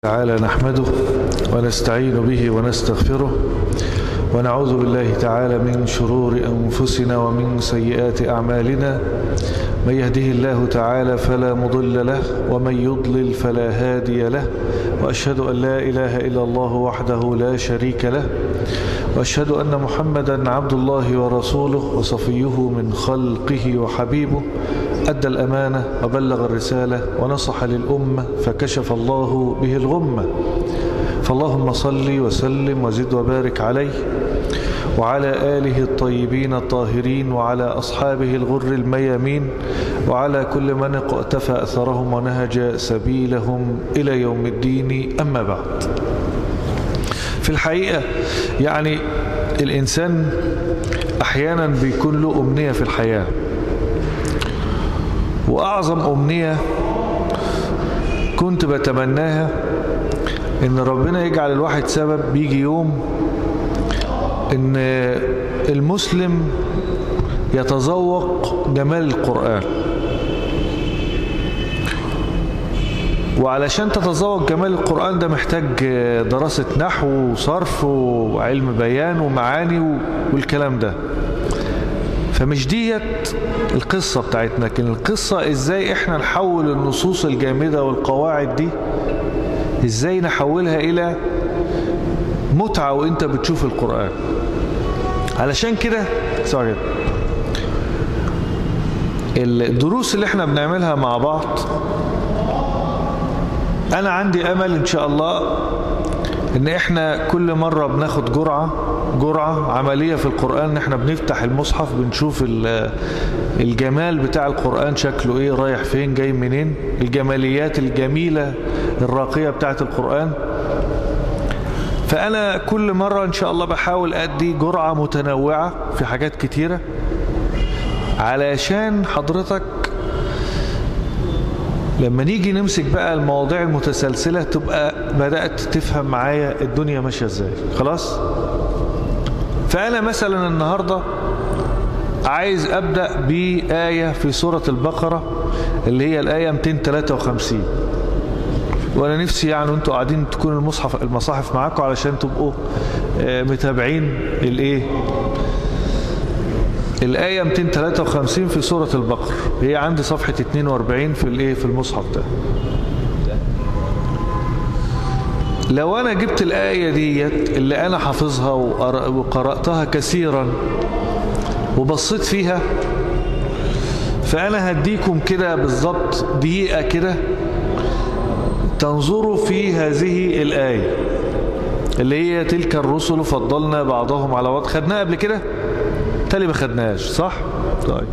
تعالى نحمده ونستعين به ونستغفره ونعوذ بالله تعالى من شرور أنفسنا ومن سيئات أعمالنا من يهده الله تعالى فلا مضل له ومن يضلل فلا هادي له وأشهد أن لا إله إلا الله وحده لا شريك له وأشهد أن محمدا عبد الله ورسوله وصفيه من خلقه وحبيبه أدى الأمانة وبلغ الرسالة ونصح للأمة فكشف الله به الغمة فاللهم صل وسلم وزد وبارك عليه وعلى آله الطيبين الطاهرين وعلى أصحابه الغر الميامين وعلى كل من اقتفى أثرهم ونهج سبيلهم إلى يوم الدين أما بعد في الحقيقة يعني الإنسان أحيانا بيكون له أمنية في الحياة وأعظم أمنية كنت بتمناها إن ربنا يجعل الواحد سبب بيجي يوم إن المسلم يتذوق جمال القرآن وعلشان تتذوق جمال القرآن ده محتاج دراسة نحو وصرف وعلم بيان ومعاني والكلام ده فمش ديت القصة بتاعتنا لكن القصة ازاي احنا نحول النصوص الجامدة والقواعد دي ازاي نحولها الى متعة وانت بتشوف القرآن علشان كده سوري الدروس اللي احنا بنعملها مع بعض انا عندي امل ان شاء الله ان احنا كل مرة بناخد جرعة جرعة عملية في القرآن ان احنا بنفتح المصحف بنشوف الجمال بتاع القرآن شكله ايه رايح فين جاي منين الجماليات الجميلة الراقية بتاعت القرآن فأنا كل مرة إن شاء الله بحاول أدي جرعة متنوعة في حاجات كتيرة علشان حضرتك لما نيجي نمسك بقى المواضيع المتسلسلة تبقى بدأت تفهم معايا الدنيا ماشية ازاي خلاص فأنا مثلا النهاردة عايز أبدأ بآية في سورة البقرة اللي هي الآية 253 وانا نفسي يعني انتوا قاعدين تكون المصحف المصاحف معاكم علشان تبقوا متابعين الايه الآية 253 في سورة البقر هي عندي صفحة 42 في الايه في المصحف ده لو انا جبت الآية ديت اللي انا حافظها وقرأتها كثيرا وبصيت فيها فانا هديكم كده بالظبط دقيقة كده تنظروا في هذه الآية اللي هي تلك الرسل فضلنا بعضهم على بعض خدناها قبل كده تالي ما خدناهاش صح طيب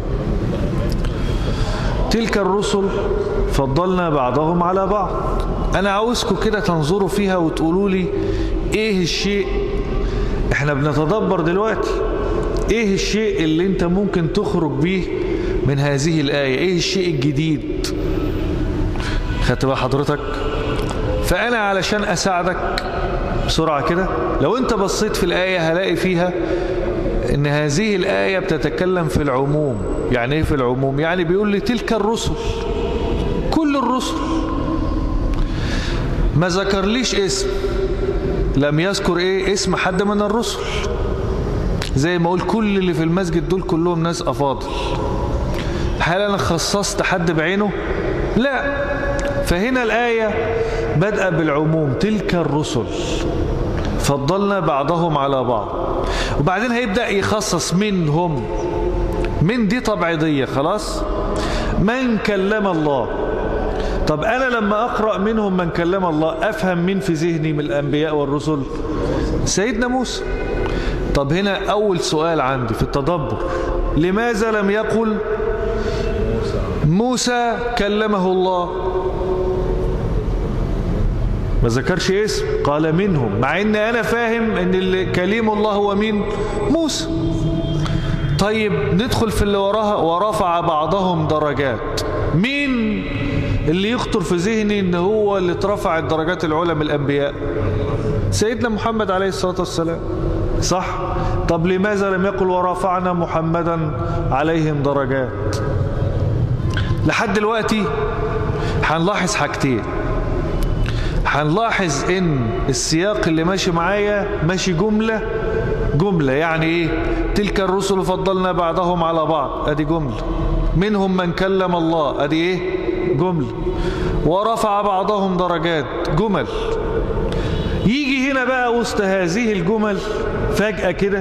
تلك الرسل فضلنا بعضهم على بعض انا عاوزكم كده تنظروا فيها وتقولوا لي ايه الشيء احنا بنتدبر دلوقتي ايه الشيء اللي انت ممكن تخرج بيه من هذه الآية ايه الشيء الجديد خدت بقى حضرتك فأنا علشان أساعدك بسرعة كده لو أنت بصيت في الآية هلاقي فيها إن هذه الآية بتتكلم في العموم يعني إيه في العموم يعني بيقول لي تلك الرسل كل الرسل ما ذكرليش اسم لم يذكر إيه اسم حد من الرسل زي ما أقول كل اللي في المسجد دول كلهم ناس أفاضل هل أنا خصصت حد بعينه لا فهنا الآية بدأ بالعموم تلك الرسل فضلنا بعضهم على بعض وبعدين هيبدأ يخصص منهم من دي طبعيضية خلاص من كلم الله طب أنا لما أقرأ منهم من كلم الله أفهم مين في ذهني من الأنبياء والرسل سيدنا موسى طب هنا أول سؤال عندي في التدبر لماذا لم يقل موسى كلمه الله ما ذكرش اسم قال منهم مع ان انا فاهم ان كليم الله هو مين موسى طيب ندخل في اللي وراها ورفع بعضهم درجات مين اللي يخطر في ذهني ان هو اللي اترفع الدرجات العلى من الانبياء سيدنا محمد عليه الصلاة والسلام صح طب لماذا لم يقل ورفعنا محمدا عليهم درجات لحد دلوقتي هنلاحظ حاجتين هنلاحظ ان السياق اللي ماشي معايا ماشي جملة جملة يعني ايه تلك الرسل فضلنا بعضهم على بعض ادي جملة منهم من كلم الله ادي ايه جملة ورفع بعضهم درجات جمل يجي هنا بقى وسط هذه الجمل فجأة كده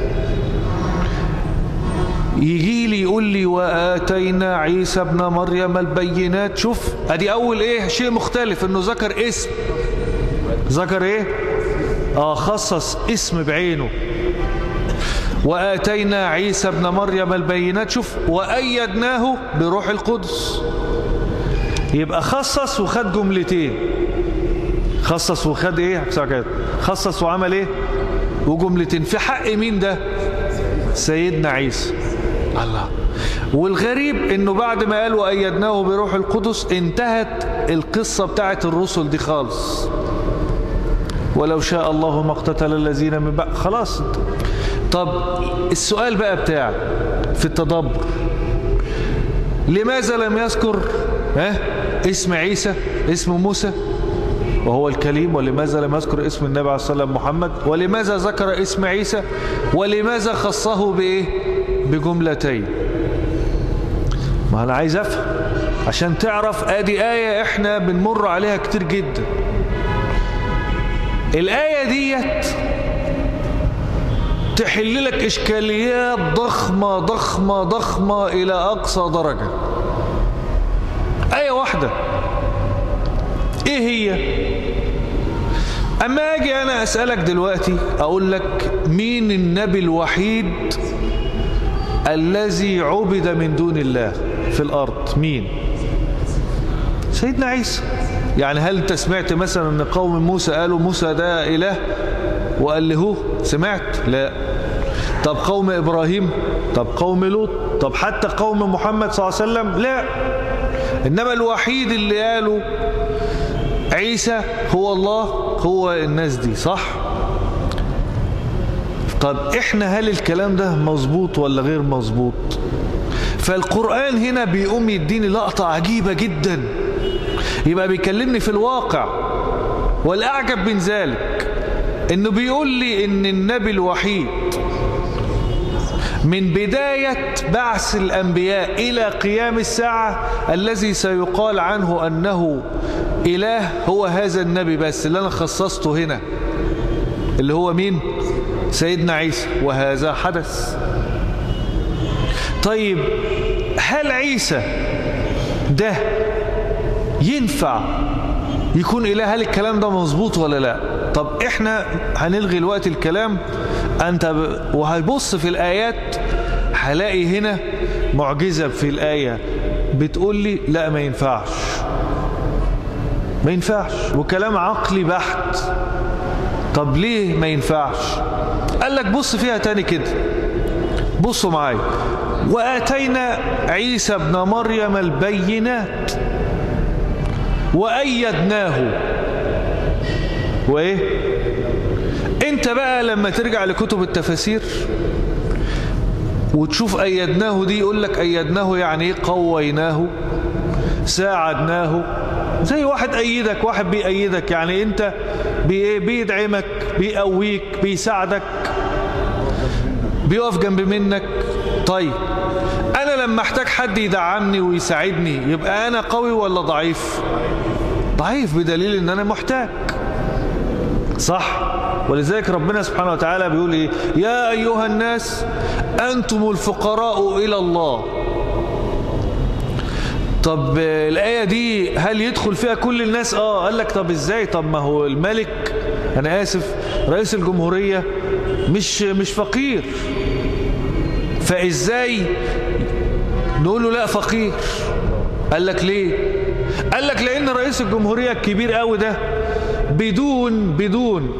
يجي لي يقول لي وآتينا عيسى ابن مريم البينات شوف ادي اول ايه شيء مختلف انه ذكر اسم ذكر ايه اه خصص اسم بعينه وآتينا عيسى ابن مريم البينات شوف وأيدناه بروح القدس يبقى خصص وخد جملتين خصص وخد ايه خصص وعمل ايه وجملتين في حق مين ده سيدنا عيسى الله والغريب انه بعد ما قال وأيدناه بروح القدس انتهت القصة بتاعت الرسل دي خالص ولو شاء الله ما اقتتل الذين من بعد خلاص طب السؤال بقى بتاع في التدبر لماذا لم يذكر ها اسم عيسى اسم موسى وهو الكليم ولماذا لم يذكر اسم النبي عليه الصلاة والسلام محمد ولماذا ذكر اسم عيسى ولماذا خصه بإيه بجملتين ما أنا عايز أفهم عشان تعرف ادي آية احنا بنمر عليها كتير جدا الآية ديت تحل لك إشكاليات ضخمة ضخمة ضخمة إلى أقصى درجة آية واحدة إيه هي أما أجي أنا أسألك دلوقتي أقول لك مين النبي الوحيد الذي عبد من دون الله في الأرض مين سيدنا عيسى يعني هل انت سمعت مثلا ان قوم موسى قالوا موسى ده اله وقال له سمعت لا طب قوم ابراهيم طب قوم لوط طب حتى قوم محمد صلى الله عليه وسلم لا انما الوحيد اللي قالوا عيسى هو الله هو الناس دي صح طب احنا هل الكلام ده مظبوط ولا غير مظبوط فالقرآن هنا بيقوم يديني لقطة عجيبة جدا يبقى بيكلمني في الواقع والأعجب من ذلك انه بيقول لي ان النبي الوحيد من بداية بعث الأنبياء إلى قيام الساعة الذي سيقال عنه أنه إله هو هذا النبي بس اللي أنا خصصته هنا اللي هو مين سيدنا عيسى وهذا حدث طيب هل عيسى ده ينفع يكون إله هل الكلام ده مظبوط ولا لا طب احنا هنلغي الوقت الكلام انت ب... وهيبص في الآيات هلاقي هنا معجزة في الآية بتقول لي لا ما ينفعش ما ينفعش وكلام عقلي بحت طب ليه ما ينفعش قال لك بص فيها تاني كده بصوا معايا وآتينا عيسى ابن مريم البينات وأيدناه وإيه انت بقى لما ترجع لكتب التفاسير وتشوف أيدناه دي يقول لك أيدناه يعني ايه قويناه ساعدناه زي واحد أيدك واحد بيأيدك يعني انت بي بيدعمك بيقويك بيساعدك بيقف جنب منك طيب انا لما احتاج حد يدعمني ويساعدني يبقى انا قوي ولا ضعيف ضعيف بدليل ان انا محتاج صح ولذلك ربنا سبحانه وتعالى بيقول ايه يا ايها الناس انتم الفقراء الى الله طب الآية دي هل يدخل فيها كل الناس اه قال لك طب ازاي طب ما هو الملك انا اسف رئيس الجمهورية مش مش فقير فازاي نقول له لا فقير قال لك ليه قال لك لان رئيس الجمهورية الكبير قوي ده بدون بدون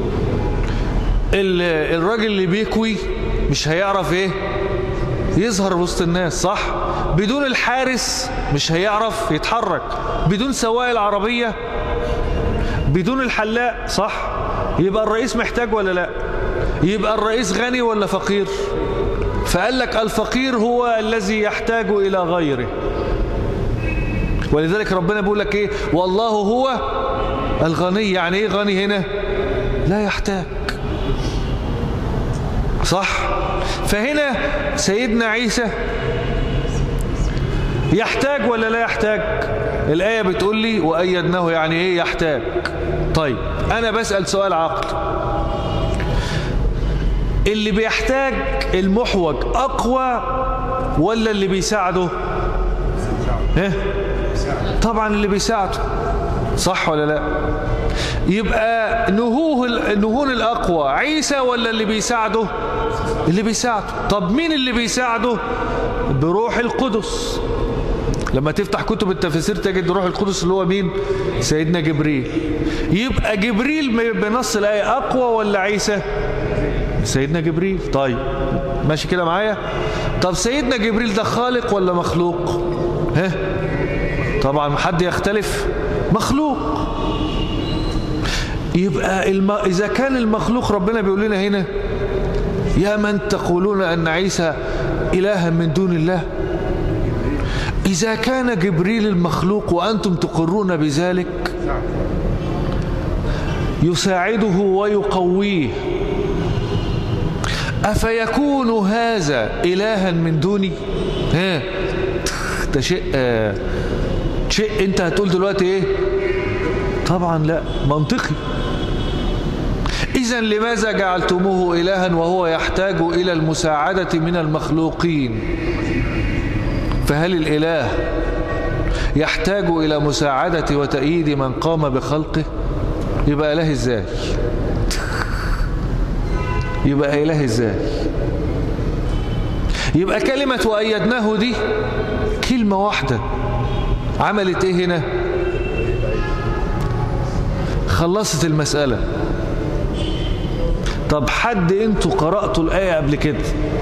الراجل اللي بيكوي مش هيعرف ايه يظهر وسط الناس صح بدون الحارس مش هيعرف يتحرك بدون سواق العربية بدون الحلاق صح يبقى الرئيس محتاج ولا لا يبقى الرئيس غني ولا فقير فقال لك الفقير هو الذي يحتاج إلى غيره ولذلك ربنا بيقول لك ايه والله هو الغني يعني ايه غني هنا لا يحتاج صح فهنا سيدنا عيسى يحتاج ولا لا يحتاج الآية بتقول لي وأيدناه يعني ايه يحتاج طيب أنا بسأل سؤال عقل اللي بيحتاج المحوج أقوى ولا اللي بيساعده ها طبعا اللي بيساعده صح ولا لا يبقى نهوه نهون الأقوى عيسى ولا اللي بيساعده اللي بيساعده طب مين اللي بيساعده بروح القدس لما تفتح كتب التفسير تجد روح القدس اللي هو مين سيدنا جبريل يبقى جبريل بنص الآية أقوى ولا عيسى سيدنا جبريل طيب ماشي كده معايا طب سيدنا جبريل ده خالق ولا مخلوق ها طبعا حد يختلف مخلوق يبقى الم... إذا كان المخلوق ربنا بيقول لنا هنا يا من تقولون أن عيسى إلها من دون الله إذا كان جبريل المخلوق وأنتم تقرون بذلك يساعده ويقويه أفيكون هذا إلها من دوني ها ده شيء آه شيء انت هتقول دلوقتي ايه طبعا لا منطقي إذا لماذا جعلتموه إلها وهو يحتاج إلى المساعدة من المخلوقين فهل الإله يحتاج إلى مساعدة وتأييد من قام بخلقه يبقى إله إزاي يبقى إله إزاي يبقى كلمة وأيدناه دي كلمة واحدة عملت إيه هنا خلصت المسألة طب حد انتوا قرأتوا الآية قبل كده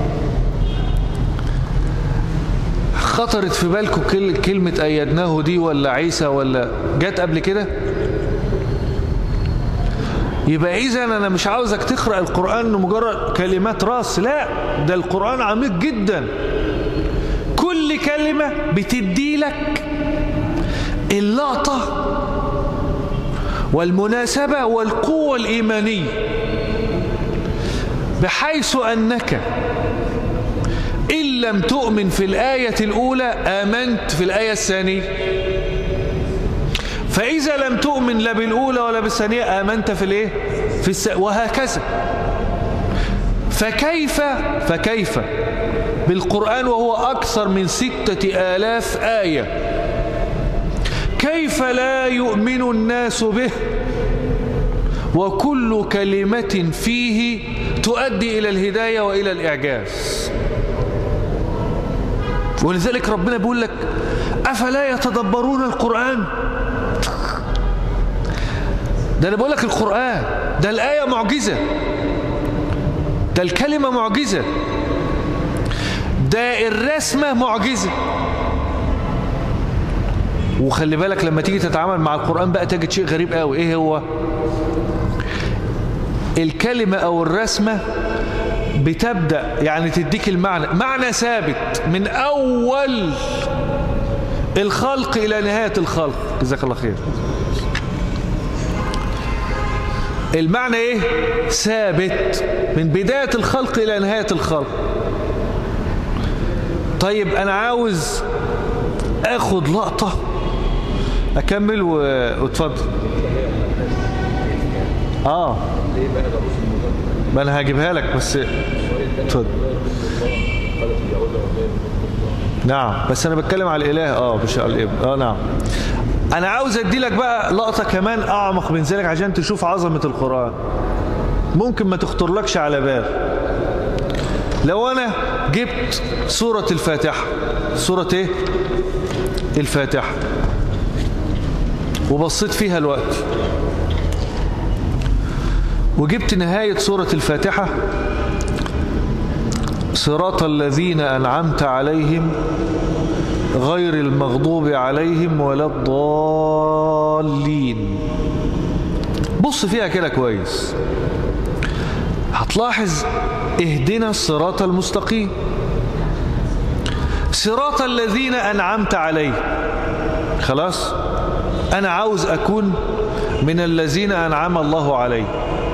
خطرت في بالكم كلمة أيدناه دي ولا عيسى ولا جت قبل كده يبقى إذا أنا مش عاوزك تقرأ القرآن مجرد كلمات راس لا ده القرآن عميق جدا كل كلمة بتدي لك اللقطة والمناسبة والقوة الإيمانية بحيث أنك إن لم تؤمن في الآية الأولى آمنت في الآية الثانية فإذا لم تؤمن لا بالأولى ولا بالثانية آمنت في الإيه في الس... وهكذا فكيف فكيف بالقرآن وهو أكثر من ستة آلاف آية كيف لا يؤمن الناس به وكل كلمة فيه تؤدي إلى الهداية وإلى الإعجاز ولذلك ربنا بيقول لك أفلا يتدبرون القرآن ده أنا بقول لك القرآن ده الآية معجزة ده الكلمة معجزة ده الرسمة معجزة وخلي بالك لما تيجي تتعامل مع القرآن بقى تجد شيء غريب قوي ايه هو الكلمة او الرسمة بتبدأ يعني تديك المعنى معنى ثابت من اول الخلق الى نهاية الخلق جزاك الله خير المعنى ايه ثابت من بداية الخلق الى نهاية الخلق طيب انا عاوز اخد لقطة اكمل واتفضل اه ما انا هجيبها لك بس اتفضل نعم بس انا بتكلم على الاله اه مش على الابن اه نعم انا عاوز ادي لك بقى لقطة كمان اعمق من ذلك عشان تشوف عظمة القرآن ممكن ما تخطرلكش على بال لو انا جبت سورة الفاتحة سورة ايه الفاتحة وبصيت فيها الوقت وجبت نهاية سورة الفاتحة صراط الذين أنعمت عليهم غير المغضوب عليهم ولا الضالين بص فيها كده كويس هتلاحظ اهدنا الصراط المستقيم صراط الذين أنعمت عليهم خلاص أنا عاوز أكون من الذين أنعم الله عليه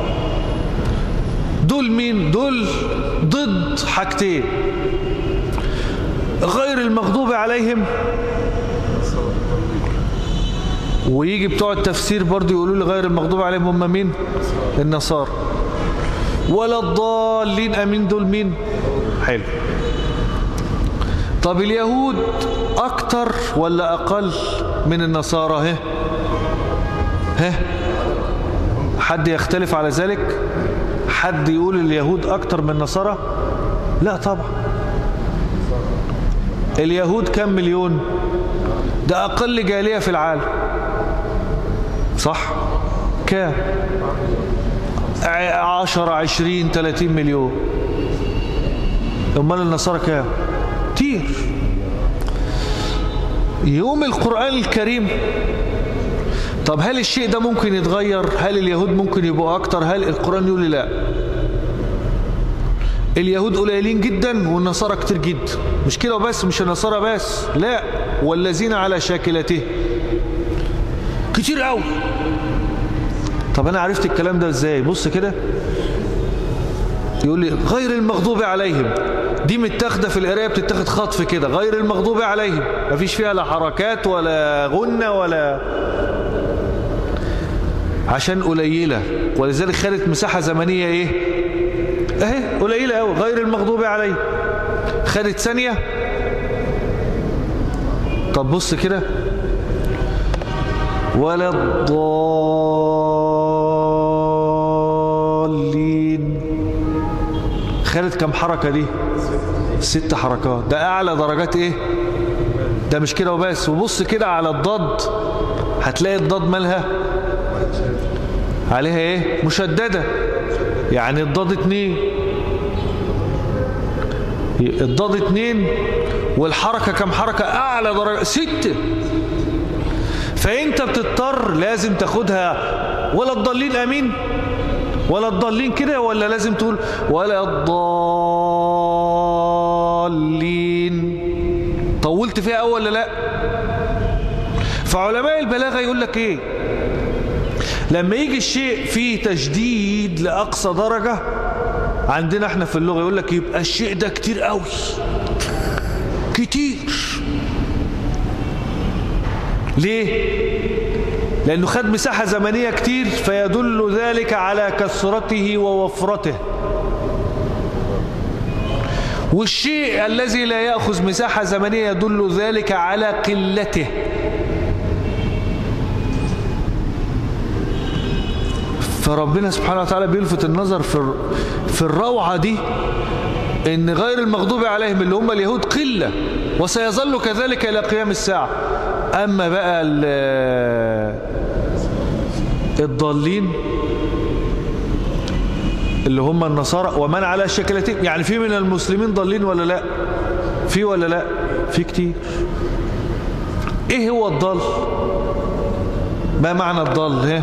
دول مين دول ضد حاجتين غير المغضوب عليهم ويجي بتوع التفسير برضو يقولوا لي غير المغضوب عليهم هم مين النصارى ولا الضالين امين دول مين حلو طب اليهود اكتر ولا اقل من النصارى ها ها حد يختلف على ذلك حد يقول اليهود اكتر من النصارى لا طبعا اليهود كم مليون ده اقل جالية في العالم صح كام عشرة عشرين تلاتين مليون امال النصارى كام كتير يوم القرآن الكريم طب هل الشيء ده ممكن يتغير هل اليهود ممكن يبقوا اكتر هل القرآن يقول لي لا اليهود قليلين جدا والنصارى كتير جدا مش كده وبس مش النصارى بس لا والذين على شاكلته كتير قوي طب انا عرفت الكلام ده ازاي بص كده يقول لي غير المغضوب عليهم دي متاخده في القرايه بتتاخد خطف كده غير المغضوب عليهم مفيش فيها لا حركات ولا غنه ولا عشان قليله ولذلك خدت مساحه زمنيه ايه اهي قليله قوي غير المغضوب عليهم خدت ثانيه طب بص كده ولا الضالين خدت كم حركة دي ست حركات ده أعلى درجات إيه ده مش كده وبس وبص كده على الضاد هتلاقي الضاد مالها عليها إيه مشددة يعني الضاد اتنين الضاد اتنين والحركة كم حركة أعلى درجة ستة فانت بتضطر لازم تاخدها ولا الضالين امين ولا الضالين كده ولا لازم تقول ولا الضالين طولت فيها اول ولا لا فعلماء البلاغة يقول لك ايه لما يجي الشيء فيه تجديد لأقصى درجة عندنا احنا في اللغة يقول لك يبقى الشيء ده كتير قوي كتير ليه لأنه خد مساحة زمنية كتير فيدل ذلك على كثرته ووفرته والشيء الذي لا يأخذ مساحة زمنية يدل ذلك على قلته فربنا سبحانه وتعالى بيلفت النظر في في الروعة دي ان غير المغضوب عليهم اللي هم اليهود قلة وسيظل كذلك إلى قيام الساعة أما بقى الضالين اللي هم النصارى ومن على شكلتهم يعني في من المسلمين ضالين ولا لا في ولا لا في كتير ايه هو الضال ما معنى الضال ها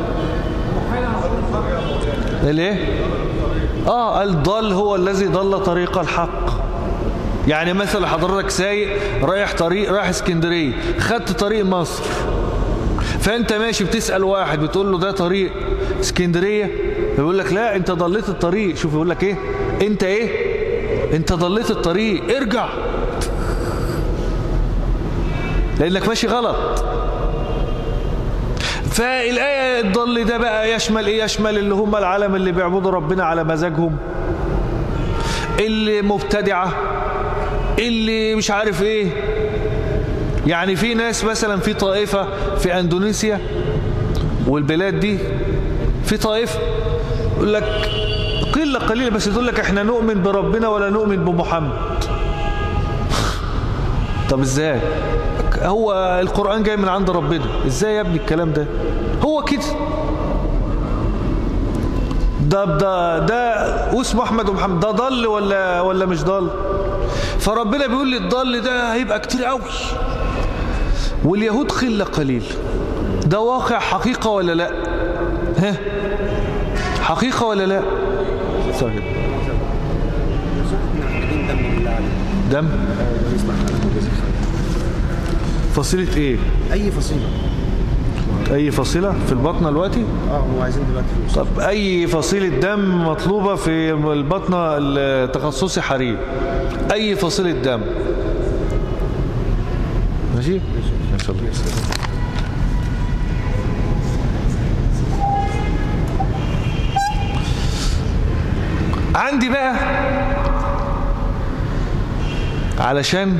الايه اه الضال هو الذي ضل طريق الحق يعني مثلا حضرتك سايق رايح طريق رايح اسكندريه خدت طريق مصر فانت ماشي بتسأل واحد بتقول له ده طريق اسكندريه يقول لك لا انت ضليت الطريق شوف يقول لك ايه انت ايه انت ضليت الطريق ارجع لانك ماشي غلط فالآية الضل ده بقى يشمل ايه يشمل اللي هم العالم اللي بيعبدوا ربنا على مزاجهم اللي مبتدعة اللي مش عارف ايه يعني في ناس مثلا في طائفة في اندونيسيا والبلاد دي في طائفة يقول لك قلة قليلة بس تقول لك احنا نؤمن بربنا ولا نؤمن بمحمد طب ازاي هو القرآن جاي من عند ربنا ازاي يا ابني الكلام ده هو كده ده ده ده اسمه احمد ومحمد ده ضل ولا ولا مش ضل فربنا بيقول لي الضل ده هيبقى كتير قوي واليهود قله قليل ده واقع حقيقه ولا لا ها حقيقه ولا لا صحيح دم فصيله ايه اي فصيله اي فصيلة في البطنة دلوقتي اه هو عايزين دلوقتي فلوس طب اي فصيلة دم مطلوبة في البطنة التخصصي حريم اي فصيلة دم ماشي ان شاء الله عندي بقى علشان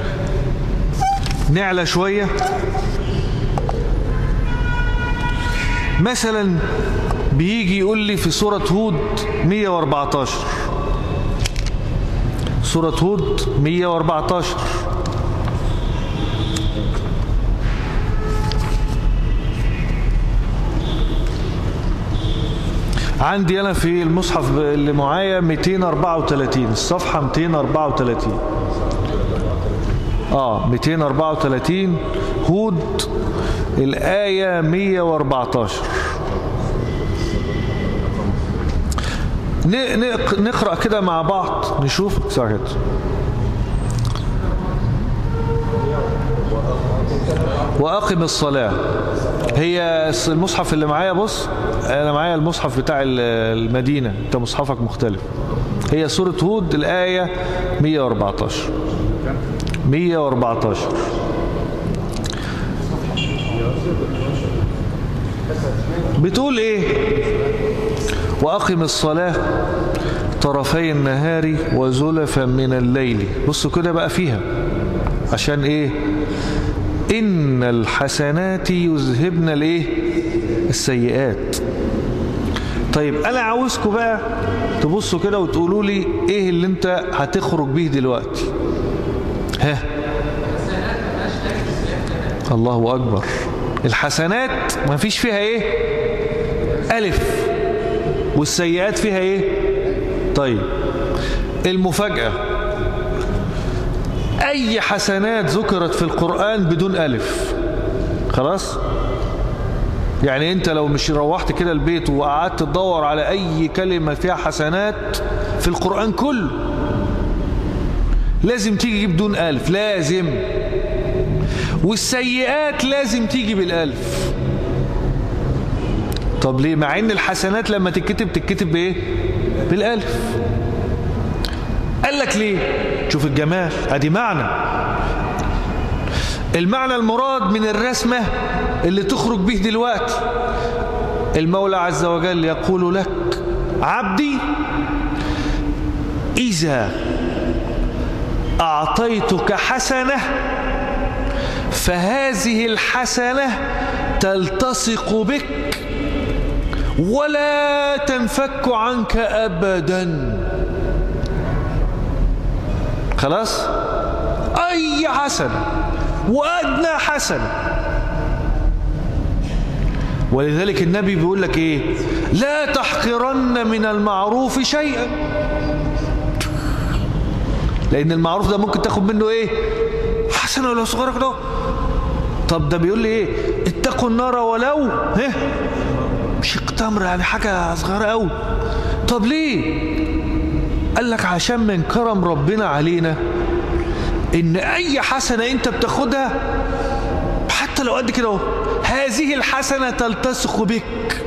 نعلى شوية مثلا بيجي يقول لي في سورة هود 114 سورة هود 114 عندي أنا في المصحف اللي معايا 234 الصفحة 234 آه 234 هود الآية 114 نقرأ كده مع بعض نشوف ساكت وأقم الصلاة هي المصحف اللي معايا بص أنا معايا المصحف بتاع المدينة أنت مصحفك مختلف هي سورة هود الآية 114 114 بتقول ايه واقم الصلاة طرفي النهار وزلفا من الليل بصوا كده بقى فيها عشان ايه ان الحسنات يذهبن الايه السيئات طيب انا عاوزكم بقى تبصوا كده وتقولوا لي ايه اللي انت هتخرج بيه دلوقتي ها الله اكبر الحسنات ما فيش فيها ايه ألف والسيئات فيها ايه طيب المفاجأة أي حسنات ذكرت في القرآن بدون ألف خلاص يعني انت لو مش روحت كده البيت وقعدت تدور على أي كلمة فيها حسنات في القرآن كله لازم تيجي بدون ألف لازم والسيئات لازم تيجي بالألف طب ليه مع ان الحسنات لما تتكتب تتكتب بايه بالالف قال لك ليه شوف الجمال ادي معنى المعنى المراد من الرسمة اللي تخرج به دلوقتي المولى عز وجل يقول لك عبدي إذا أعطيتك حسنة فهذه الحسنة تلتصق بك ولا تنفك عنك أبدا خلاص أي حسنة وأدنى حسنة ولذلك النبي بيقول لك إيه لا تحقرن من المعروف شيئا لأن المعروف ده ممكن تاخد منه إيه حسنة ولا صغيرة كده طب ده بيقول لي إيه اتقوا النار ولو ها شق تمر يعني حاجة صغيرة قوي طب ليه قال لك عشان من كرم ربنا علينا ان اي حسنة انت بتاخدها حتى لو قد كده هذه الحسنة تلتصق بك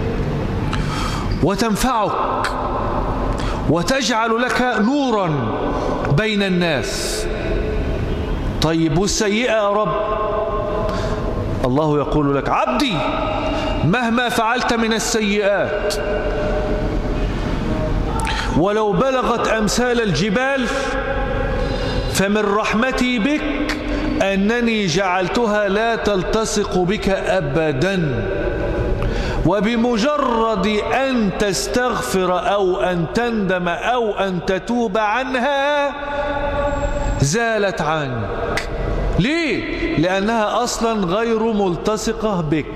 وتنفعك وتجعل لك نورا بين الناس طيب والسيئة يا رب الله يقول لك عبدي مهما فعلت من السيئات ولو بلغت أمثال الجبال فمن رحمتي بك أنني جعلتها لا تلتصق بك أبدا وبمجرد أن تستغفر أو أن تندم أو أن تتوب عنها زالت عنك ليه؟ لأنها أصلا غير ملتصقة بك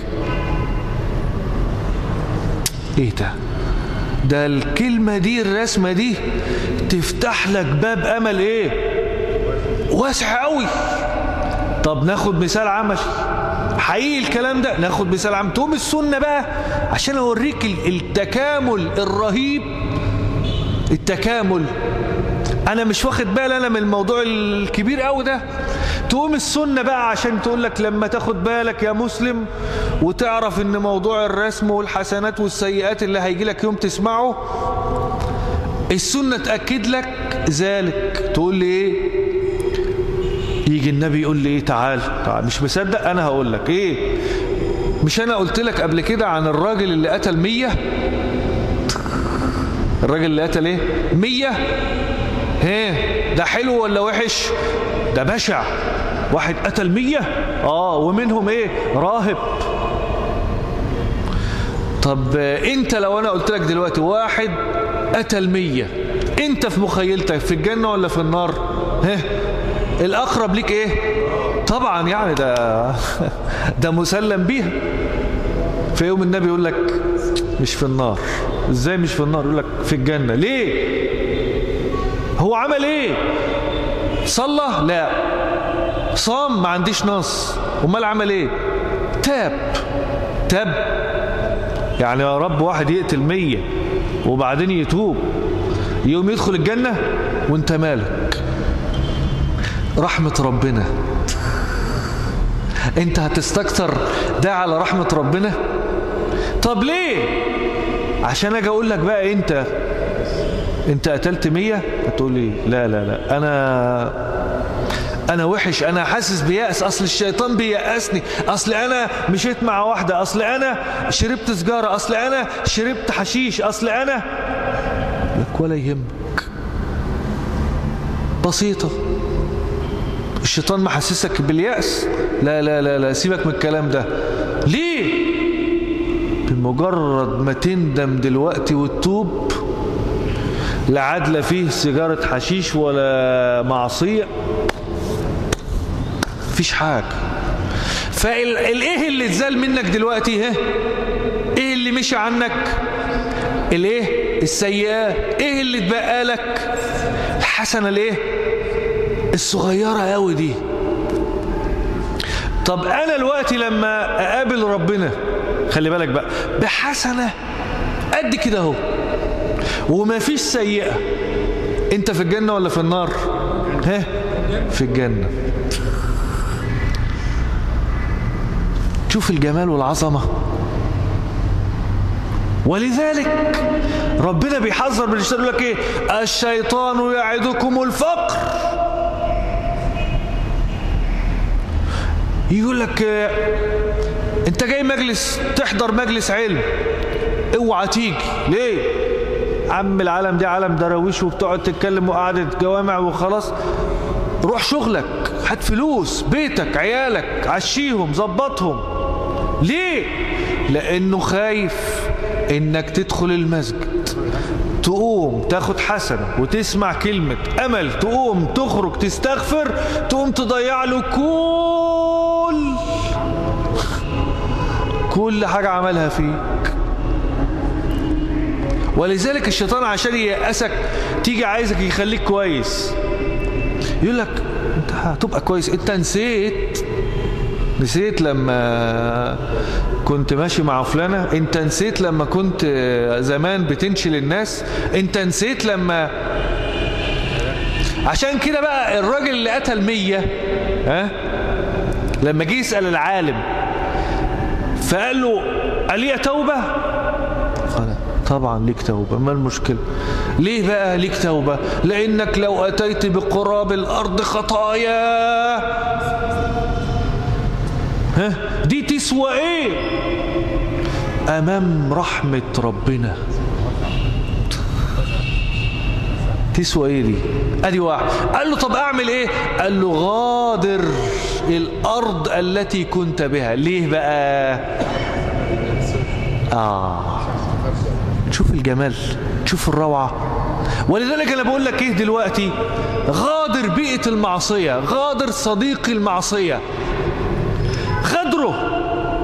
ايه ده ده الكلمة دي الرسمة دي تفتح لك باب امل ايه واسع قوي طب ناخد مثال عملي حقيقي الكلام ده ناخد مثال عم تقوم السنة بقى عشان اوريك التكامل الرهيب التكامل انا مش واخد بالي انا من الموضوع الكبير قوي ده تقوم السنة بقى عشان تقول لك لما تاخد بالك يا مسلم وتعرف ان موضوع الرسم والحسنات والسيئات اللي هيجي لك يوم تسمعه السنة تأكد لك ذلك تقول لي ايه يجي النبي يقول لي ايه تعال, تعال. مش مصدق انا هقول لك ايه مش انا قلت لك قبل كده عن الراجل اللي قتل مية الراجل اللي قتل ايه مية هيه ده حلو ولا وحش ده بشع واحد قتل مية اه ومنهم ايه راهب طب انت لو انا قلت لك دلوقتي واحد قتل مية انت في مخيلتك في الجنة ولا في النار ها الاقرب ليك ايه طبعا يعني ده ده مسلم بيها في يوم النبي يقول لك مش في النار ازاي مش في النار يقول لك في الجنة ليه هو عمل ايه صلى لا صام ما عنديش نص امال عمل ايه تاب تاب يعني يا رب واحد يقتل مية وبعدين يتوب يوم يدخل الجنة وانت مالك رحمة ربنا انت هتستكتر ده على رحمة ربنا طب ليه عشان اجي اقول لك بقى انت انت قتلت مية هتقول لي لا لا لا انا انا وحش انا حاسس بيأس اصل الشيطان بيأسني اصل انا مشيت مع واحدة اصل انا شربت سجارة اصل انا شربت حشيش اصل انا لك ولا يهمك بسيطة الشيطان محسسك باليأس لا لا لا لا سيبك من الكلام ده ليه بمجرد ما تندم دلوقتي وتتوب لا عدل فيه سيجارة حشيش ولا معصية فيش حاجة فالايه اللي اتزال منك دلوقتي ها ايه اللي مشي عنك الايه السيئات ايه اللي اتبقى لك الحسنة الايه الصغيرة قوي دي طب انا دلوقتي لما اقابل ربنا خلي بالك بقى بحسنة قد كده اهو وما فيش سيئة انت في الجنة ولا في النار ها في الجنة شوف الجمال والعظمة ولذلك ربنا بيحذر من يقول لك ايه الشيطان يعدكم الفقر يقول لك انت جاي مجلس تحضر مجلس علم اوعى تيجي ليه عم العالم دي عالم دراويش وبتقعد تتكلم وقعدة جوامع وخلاص روح شغلك هات فلوس بيتك عيالك عشيهم ظبطهم ليه لانه خايف انك تدخل المسجد تقوم تاخد حسنة وتسمع كلمة امل تقوم تخرج تستغفر تقوم تضيع له كل كل حاجة عملها فيك ولذلك الشيطان عشان ييأسك تيجي عايزك يخليك كويس يقول لك انت هتبقى كويس انت نسيت نسيت لما كنت ماشي مع فلانة انت نسيت لما كنت زمان بتنشل الناس انت نسيت لما عشان كده بقى الراجل اللي قتل مية ها لما جه يسأل العالم فقال له ألي توبة قال طبعا ليك توبة ما المشكلة ليه بقى ليك توبة لأنك لو أتيت بقراب الأرض خطايا ها دي تسوى ايه امام رحمة ربنا تسوى ايه دي ادي واحد قال له طب اعمل ايه قال له غادر الارض التي كنت بها ليه بقى اه شوف الجمال شوف الروعة ولذلك انا بقول لك ايه دلوقتي غادر بيئة المعصية غادر صديق المعصية غدره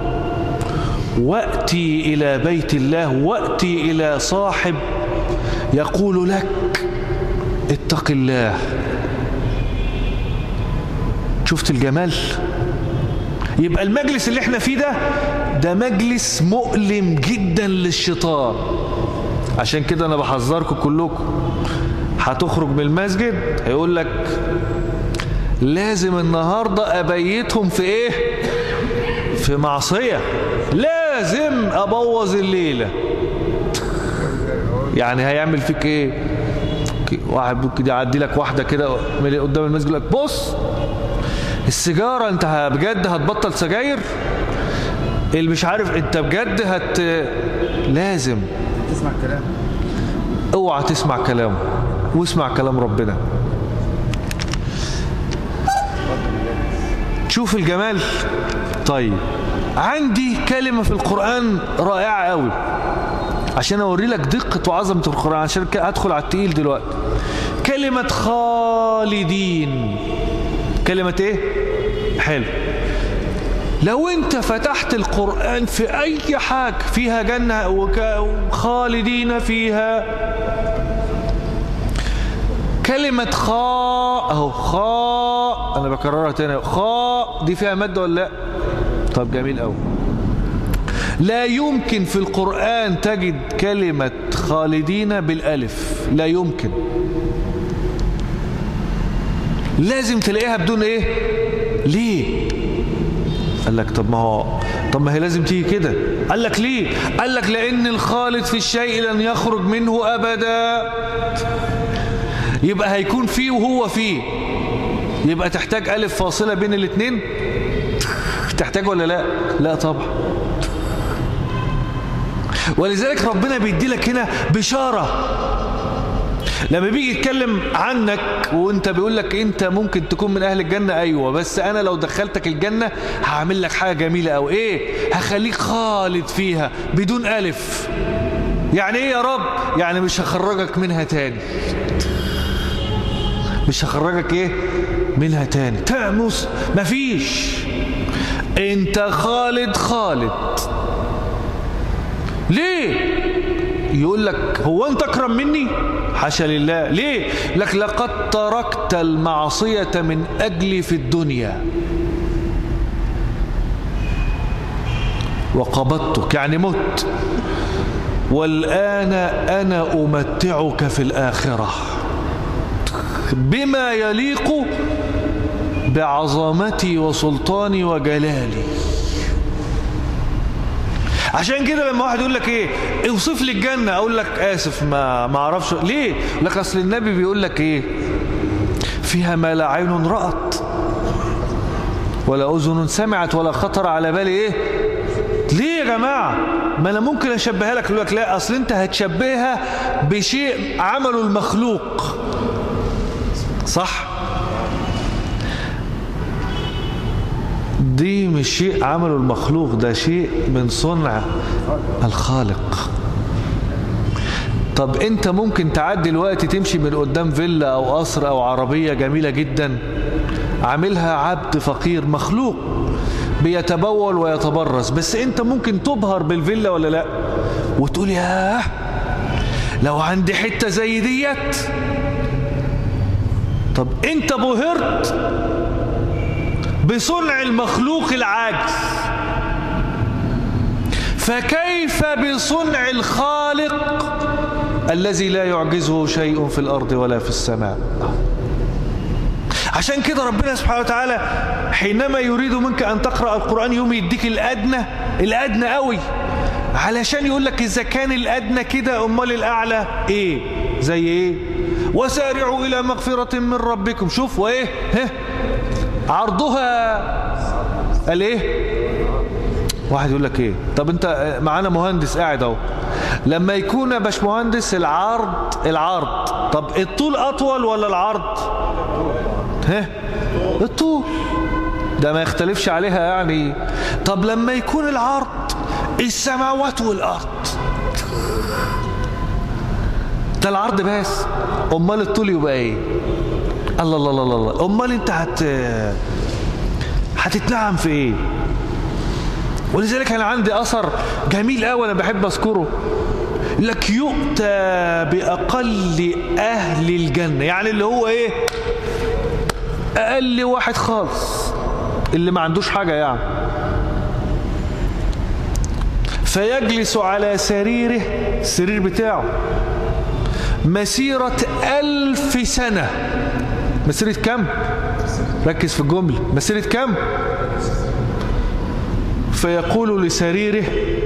وأتي إلى بيت الله وأتي إلى صاحب يقول لك اتق الله شفت الجمال يبقى المجلس اللي احنا فيه ده ده مجلس مؤلم جدا للشيطان عشان كده انا بحذركم كلكم هتخرج من المسجد هيقول لك لازم النهاردة أبيتهم في إيه في معصية لازم أبوظ الليلة يعني هيعمل فيك إيه واحد ممكن يعدي لك واحدة كده من قدام المسجد يقول لك بص السيجارة انت بجد هتبطل سجاير اللي مش عارف انت بجد هت لازم تسمع كلام اوعى تسمع كلامه واسمع كلام ربنا شوف الجمال طيب عندي كلمة في القرآن رائعة قوي عشان اوري لك دقة وعظمة القرآن عشان كده ادخل على التقيل دلوقتي كلمة خالدين كلمة ايه حلو لو انت فتحت القرآن في اي حاجة فيها جنة وخالدين فيها كلمة خاء اهو خاء انا بكررها تاني خاء دي فيها مادة ولا لا طب جميل قوي لا يمكن في القرآن تجد كلمة خالدين بالالف لا يمكن لازم تلاقيها بدون ايه ليه قال لك طب ما هو طب ما هي لازم تيجي كده قال لك ليه قال لك لان الخالد في الشيء لن يخرج منه ابدا يبقى هيكون فيه وهو فيه يبقى تحتاج الف فاصله بين الاثنين تحتاج ولا لا لا طبعا ولذلك ربنا بيدي لك هنا بشاره لما بيجي يتكلم عنك وانت بيقول لك انت ممكن تكون من اهل الجنة ايوه بس انا لو دخلتك الجنة هعمل لك حاجة جميلة او ايه هخليك خالد فيها بدون الف يعني ايه يا رب يعني مش هخرجك منها تاني مش هخرجك ايه منها تاني تأمس مفيش انت خالد خالد ليه يقول لك هو انت اكرم مني حاشا لله ليه لك لقد تركت المعصية من أجلي في الدنيا وقبضتك يعني مت والآن أنا أمتعك في الآخرة بما يليق بعظمتي وسلطاني وجلالي عشان كده لما واحد يقول لك ايه اوصف لي الجنة اقول لك اسف ما ما اعرفش ليه لك اصل النبي بيقول لك ايه فيها ما لا عين رأت ولا اذن سمعت ولا خطر على بالي ايه ليه يا جماعة ما انا ممكن اشبهها لك يقول لك لا اصل انت هتشبهها بشيء عمله المخلوق صح دي مش شيء عمله المخلوق ده شيء من صنع الخالق طب انت ممكن تعدي الوقت تمشي من قدام فيلا او قصر او عربية جميلة جدا عاملها عبد فقير مخلوق بيتبول ويتبرز بس انت ممكن تبهر بالفيلا ولا لا وتقول ياه لو عندي حتة زي ديت طب انت بهرت بصنع المخلوق العاجز فكيف بصنع الخالق الذي لا يعجزه شيء في الأرض ولا في السماء عشان كده ربنا سبحانه وتعالى حينما يريد منك أن تقرأ القرآن يوم يديك الأدنى الأدنى قوي علشان يقول لك إذا كان الأدنى كده أمال الأعلى إيه زي إيه وسارعوا إلى مغفرة من ربكم شوف وإيه ها عرضها قال ايه واحد يقول لك ايه طب انت معانا مهندس قاعد اهو لما يكون باش مهندس العرض العرض طب الطول اطول ولا العرض ها الطول ده ما يختلفش عليها يعني طب لما يكون العرض السماوات والارض ده العرض بس امال الطول يبقى ايه الله الله الله الله امال انت هت هتتنعم في ايه ولذلك انا عندي اثر جميل قوي انا بحب اذكره لك يؤتى باقل اهل الجنه يعني اللي هو ايه اقل واحد خالص اللي ما عندوش حاجه يعني فيجلس على سريره السرير بتاعه مسيرة ألف سنة مسيرة كم؟ ركز في الجملة مسيرة كم فيقول لسريره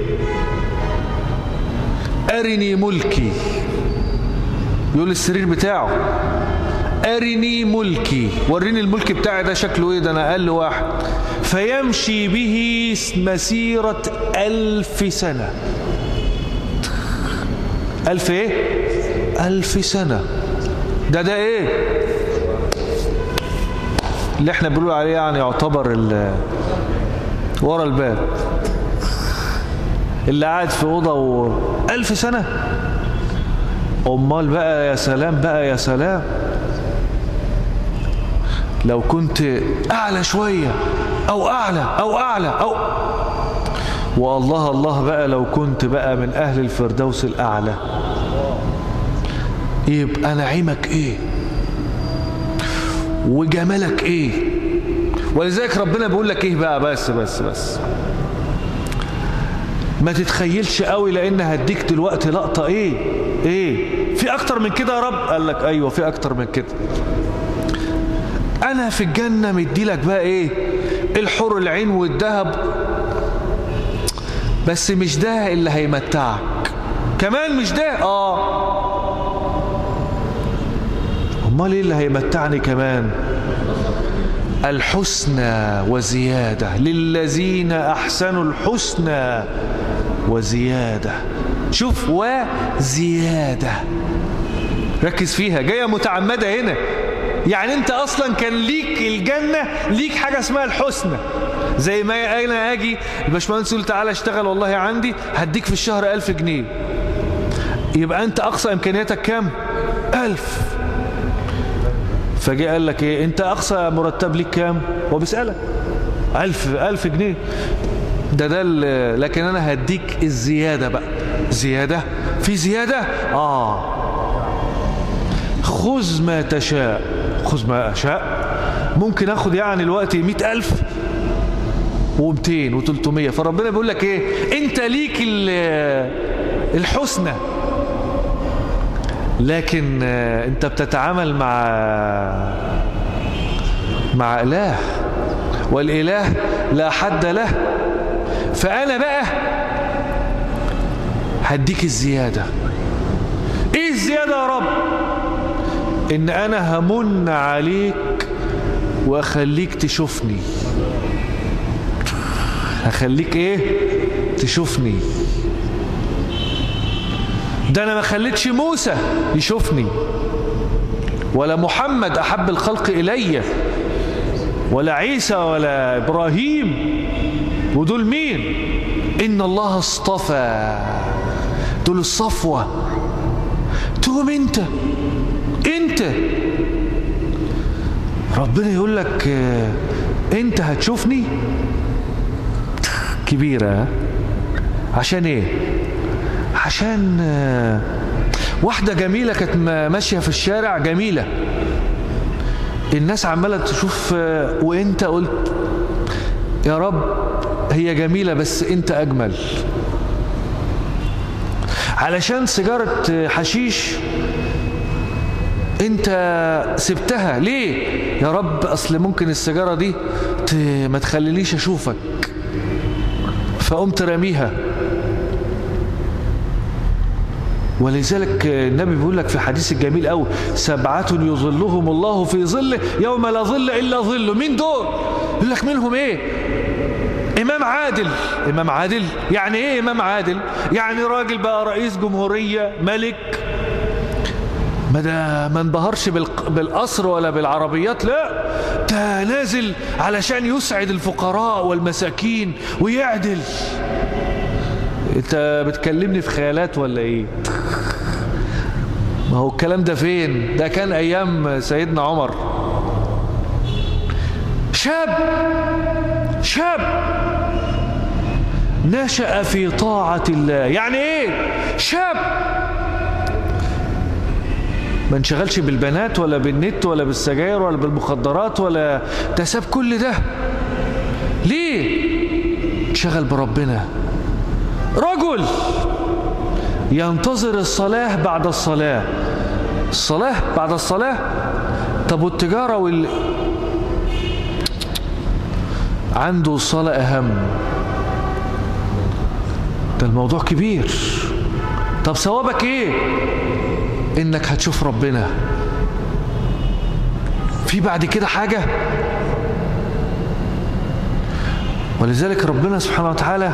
أرني ملكي يقول السرير بتاعه أرني ملكي وريني الملك بتاعي ده شكله ايه ده انا اقل واحد فيمشي به مسيرة ألف سنة ألف ايه ألف سنة ده ده ايه اللي احنا بنقول عليه يعني يعتبر ال- ورا الباب اللي قاعد في أوضة و... ألف سنة أمال بقى يا سلام بقى يا سلام لو كنت أعلى شوية أو أعلى أو أعلى أو والله الله بقى لو كنت بقى من أهل الفردوس الأعلى يبقى نعيمك إيه وجمالك إيه ولذلك ربنا بيقول لك إيه بقى بس بس بس ما تتخيلش قوي لان هديك دلوقتي لقطة ايه ايه في اكتر من كده يا رب قال لك ايوه في اكتر من كده انا في الجنة مدي لك بقى ايه الحور العين والذهب بس مش ده اللي هيمتعك كمان مش ده اه امال ايه اللي هيمتعني كمان الحسنى وزيادة للذين أحسنوا الحسنى وزيادة شوف وزيادة ركز فيها جاية متعمدة هنا يعني انت اصلا كان ليك الجنة ليك حاجة اسمها الحسنى زي ما انا اجي الباشمهندس يقول تعالى اشتغل والله عندي هديك في الشهر ألف جنيه يبقى انت اقصى امكانياتك كام ألف فجاء قال لك ايه انت اقصى مرتب ليك كام هو بيسألك ألف ألف جنيه ده ده ال- لكن انا هديك الزيادة بقى زيادة في زيادة اه خذ ما تشاء خذ ما أشاء ممكن اخد يعني الوقت مئة ألف ومتين وتلتمية فربنا بيقول لك ايه انت ليك ال- الحسنى لكن آه، انت بتتعامل مع مع اله والاله لا حد له فانا بقى هديك الزياده ايه الزياده يا رب ان انا همن عليك واخليك تشوفني هخليك ايه تشوفني ده انا ما خليتش موسى يشوفني ولا محمد احب الخلق الي ولا عيسى ولا ابراهيم ودول مين ان الله اصطفى دول الصفوه تقوم انت انت ربنا يقول لك آه، انت هتشوفني كبيره ها؟ عشان ايه عشان آه، واحدة جميلة كانت م- ماشية في الشارع جميلة الناس عمالة تشوف آه، وانت قلت يا رب هي جميلة بس انت اجمل علشان سيجارة آه، حشيش انت سبتها ليه يا رب اصل ممكن السيجارة دي ت- ما تخليليش اشوفك فقمت راميها ولذلك النبي بيقول لك في الحديث الجميل قوي سبعة يظلهم الله في ظله يوم لا ظل إلا ظله مين دول يقول لك منهم ايه إمام عادل إمام عادل يعني ايه إمام عادل يعني راجل بقى رئيس جمهورية ملك ما ده ما انبهرش بالق- بالقصر ولا بالعربيات لا ده نازل علشان يسعد الفقراء والمساكين ويعدل انت بتكلمني في خيالات ولا ايه ما هو الكلام ده فين ده كان ايام سيدنا عمر شاب شاب نشأ في طاعة الله يعني ايه شاب ما انشغلش بالبنات ولا بالنت ولا بالسجاير ولا بالمخدرات ولا ده ساب كل ده ليه انشغل بربنا رجل ينتظر الصلاة بعد الصلاة الصلاة بعد الصلاة طب والتجارة وال... عنده الصلاة أهم ده الموضوع كبير طب ثوابك ايه انك هتشوف ربنا في بعد كده حاجة ولذلك ربنا سبحانه وتعالى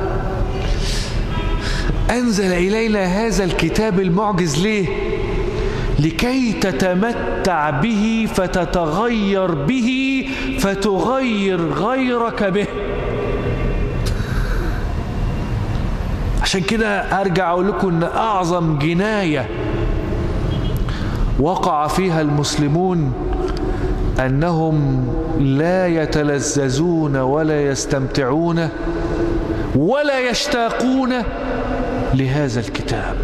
أنزل إلينا هذا الكتاب المعجز ليه لكي تتمتع به فتتغير به فتغير غيرك به عشان كده أرجع أقول لكم أن أعظم جناية وقع فيها المسلمون أنهم لا يتلذذون ولا يستمتعون ولا يشتاقون لهذا الكتاب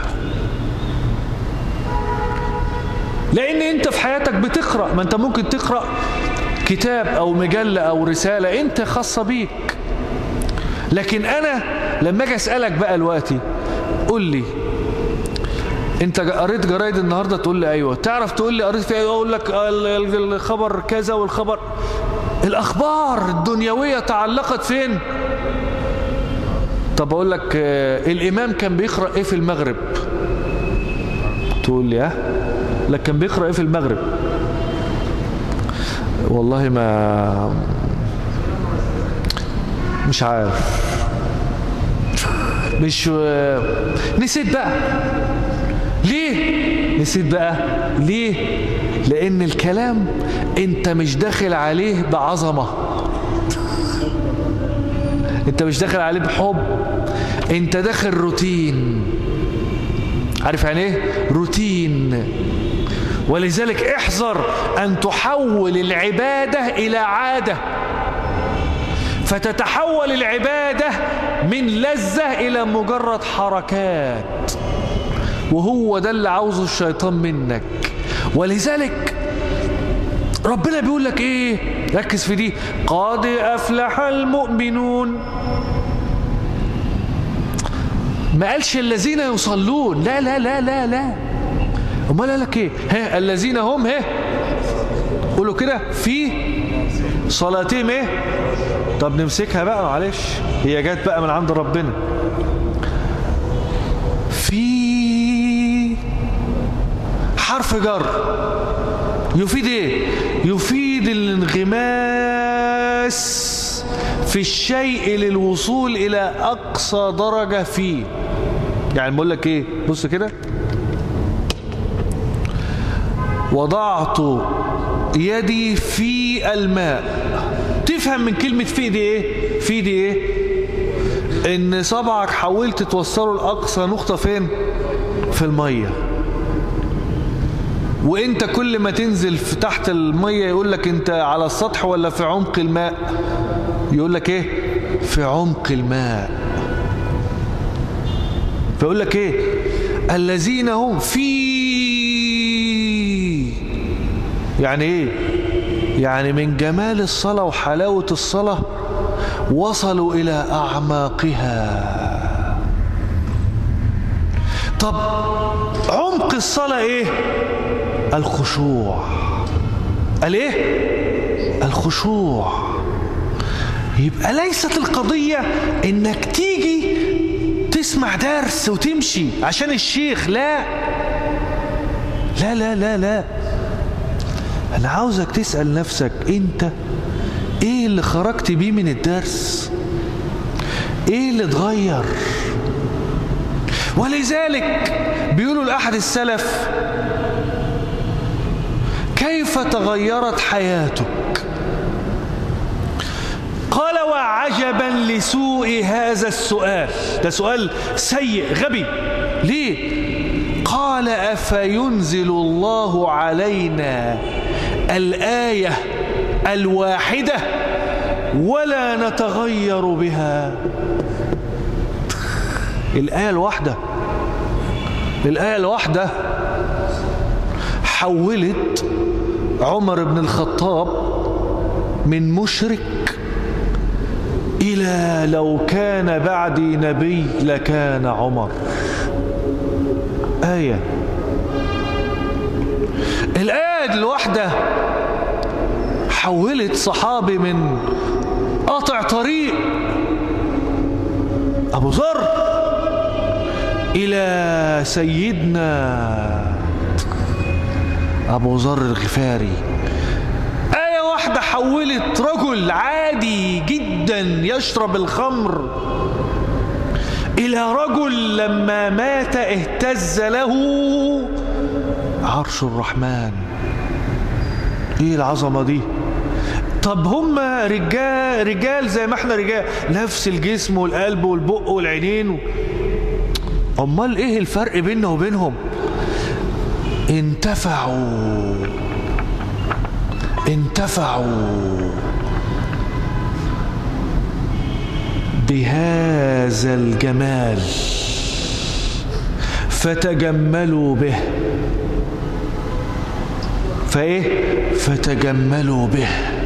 لأن أنت في حياتك بتقرأ ما أنت ممكن تقرأ كتاب أو مجلة أو رسالة أنت خاصة بيك لكن أنا لما أجي أسألك بقى دلوقتي قول لي انت قريت جرايد النهارده تقول لي ايوه تعرف تقول لي قريت في ايه اقول لك الخبر كذا والخبر الاخبار الدنيويه تعلقت فين طب اقول لك الامام كان بيقرا ايه في المغرب تقول لي ها لك كان بيقرا ايه في المغرب والله ما مش عارف مش نسيت بقى ليه نسيت بقى ليه لان الكلام انت مش داخل عليه بعظمة انت مش داخل عليه بحب انت داخل روتين عارف يعني ايه روتين ولذلك احذر ان تحول العبادة الى عادة فتتحول العبادة من لذة الى مجرد حركات وهو ده اللي عاوزه الشيطان منك ولذلك ربنا بيقول لك ايه ركز في دي قد افلح المؤمنون ما قالش الذين يصلون لا لا لا لا لا امال قال لك ايه ها الذين هم ها قولوا كده في صلاتهم ايه طب نمسكها بقى معلش هي جت بقى من عند ربنا في حرف جر يفيد ايه يفيد الانغماس في الشيء للوصول الى اقصى درجة فيه يعني بقول لك ايه بص كده وضعت يدي في الماء تفهم من كلمة في دي ايه في دي ايه ان صبعك حاولت توصله لاقصى نقطة فين في المية وانت كل ما تنزل في تحت المية يقول لك انت على السطح ولا في عمق الماء يقول لك ايه في عمق الماء فيقول لك ايه الذين هم في يعني ايه يعني من جمال الصلاة وحلاوة الصلاة وصلوا إلى أعماقها طب عمق الصلاة إيه الخشوع الإيه الخشوع يبقى ليست القضية إنك تيجي تسمع درس وتمشي عشان الشيخ لا لا لا لا لا أنا عاوزك تسأل نفسك أنت إيه اللي خرجت بيه من الدرس إيه اللي اتغير ولذلك بيقولوا لأحد السلف كيف تغيرت حياتك قال وعجبا لسوء هذا السؤال ده سؤال سيء غبي ليه قال أفينزل الله علينا الآية الواحدة ولا نتغير بها الآية الواحدة الآية الواحدة حولت عمر بن الخطاب من مشرك إلى لو كان بعدي نبي لكان عمر آية الآية الواحدة حولت صحابي من قاطع طريق أبو ذر إلى سيدنا أبو ذر الغفاري آية واحدة حولت رجل عادي جدا يشرب الخمر إلى رجل لما مات اهتز له عرش الرحمن ايه العظمة دي طب هم رجال رجال زي ما احنا رجال نفس الجسم والقلب والبق والعينين و... امال ايه الفرق بيننا وبينهم انتفعوا انتفعوا بهذا الجمال فتجملوا به فايه فتجملوا به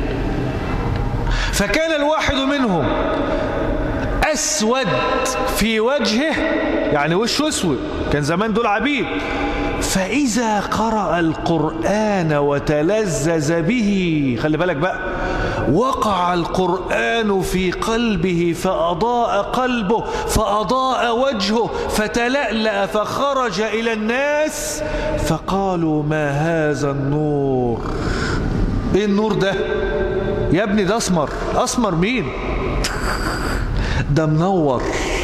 فكان الواحد منهم اسود في وجهه يعني وشه اسود كان زمان دول عبيد فاذا قرأ القرآن وتلذذ به خلي بالك بقى وقع القرآن في قلبه فأضاء قلبه فأضاء وجهه فتلألأ فخرج إلى الناس فقالوا ما هذا النور ايه النور ده يا ابني ده اسمر اسمر مين ده منور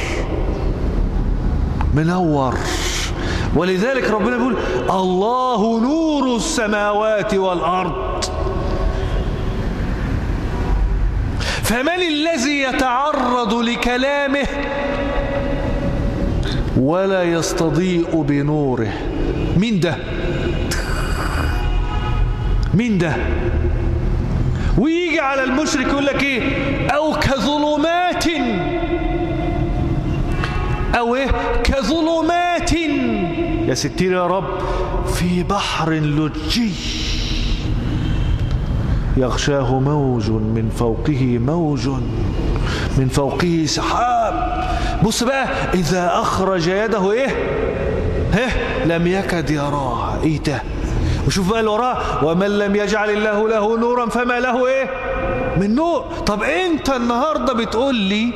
منور ولذلك ربنا بيقول الله نور السماوات والأرض فمن الذي يتعرض لكلامه ولا يستضيء بنوره مين ده مين ده ويجي على المشرك يقول لك ايه او كظلمات او ايه كظلمات يا ستير يا رب في بحر لجي يغشاه موج من فوقه موج من فوقه سحاب بص بقى إذا أخرج يده إيه ها لم يكد يراها إيه ده وشوف بقى اللي وراه ومن لم يجعل الله له نورا فما له إيه من نور طب أنت النهاردة بتقول لي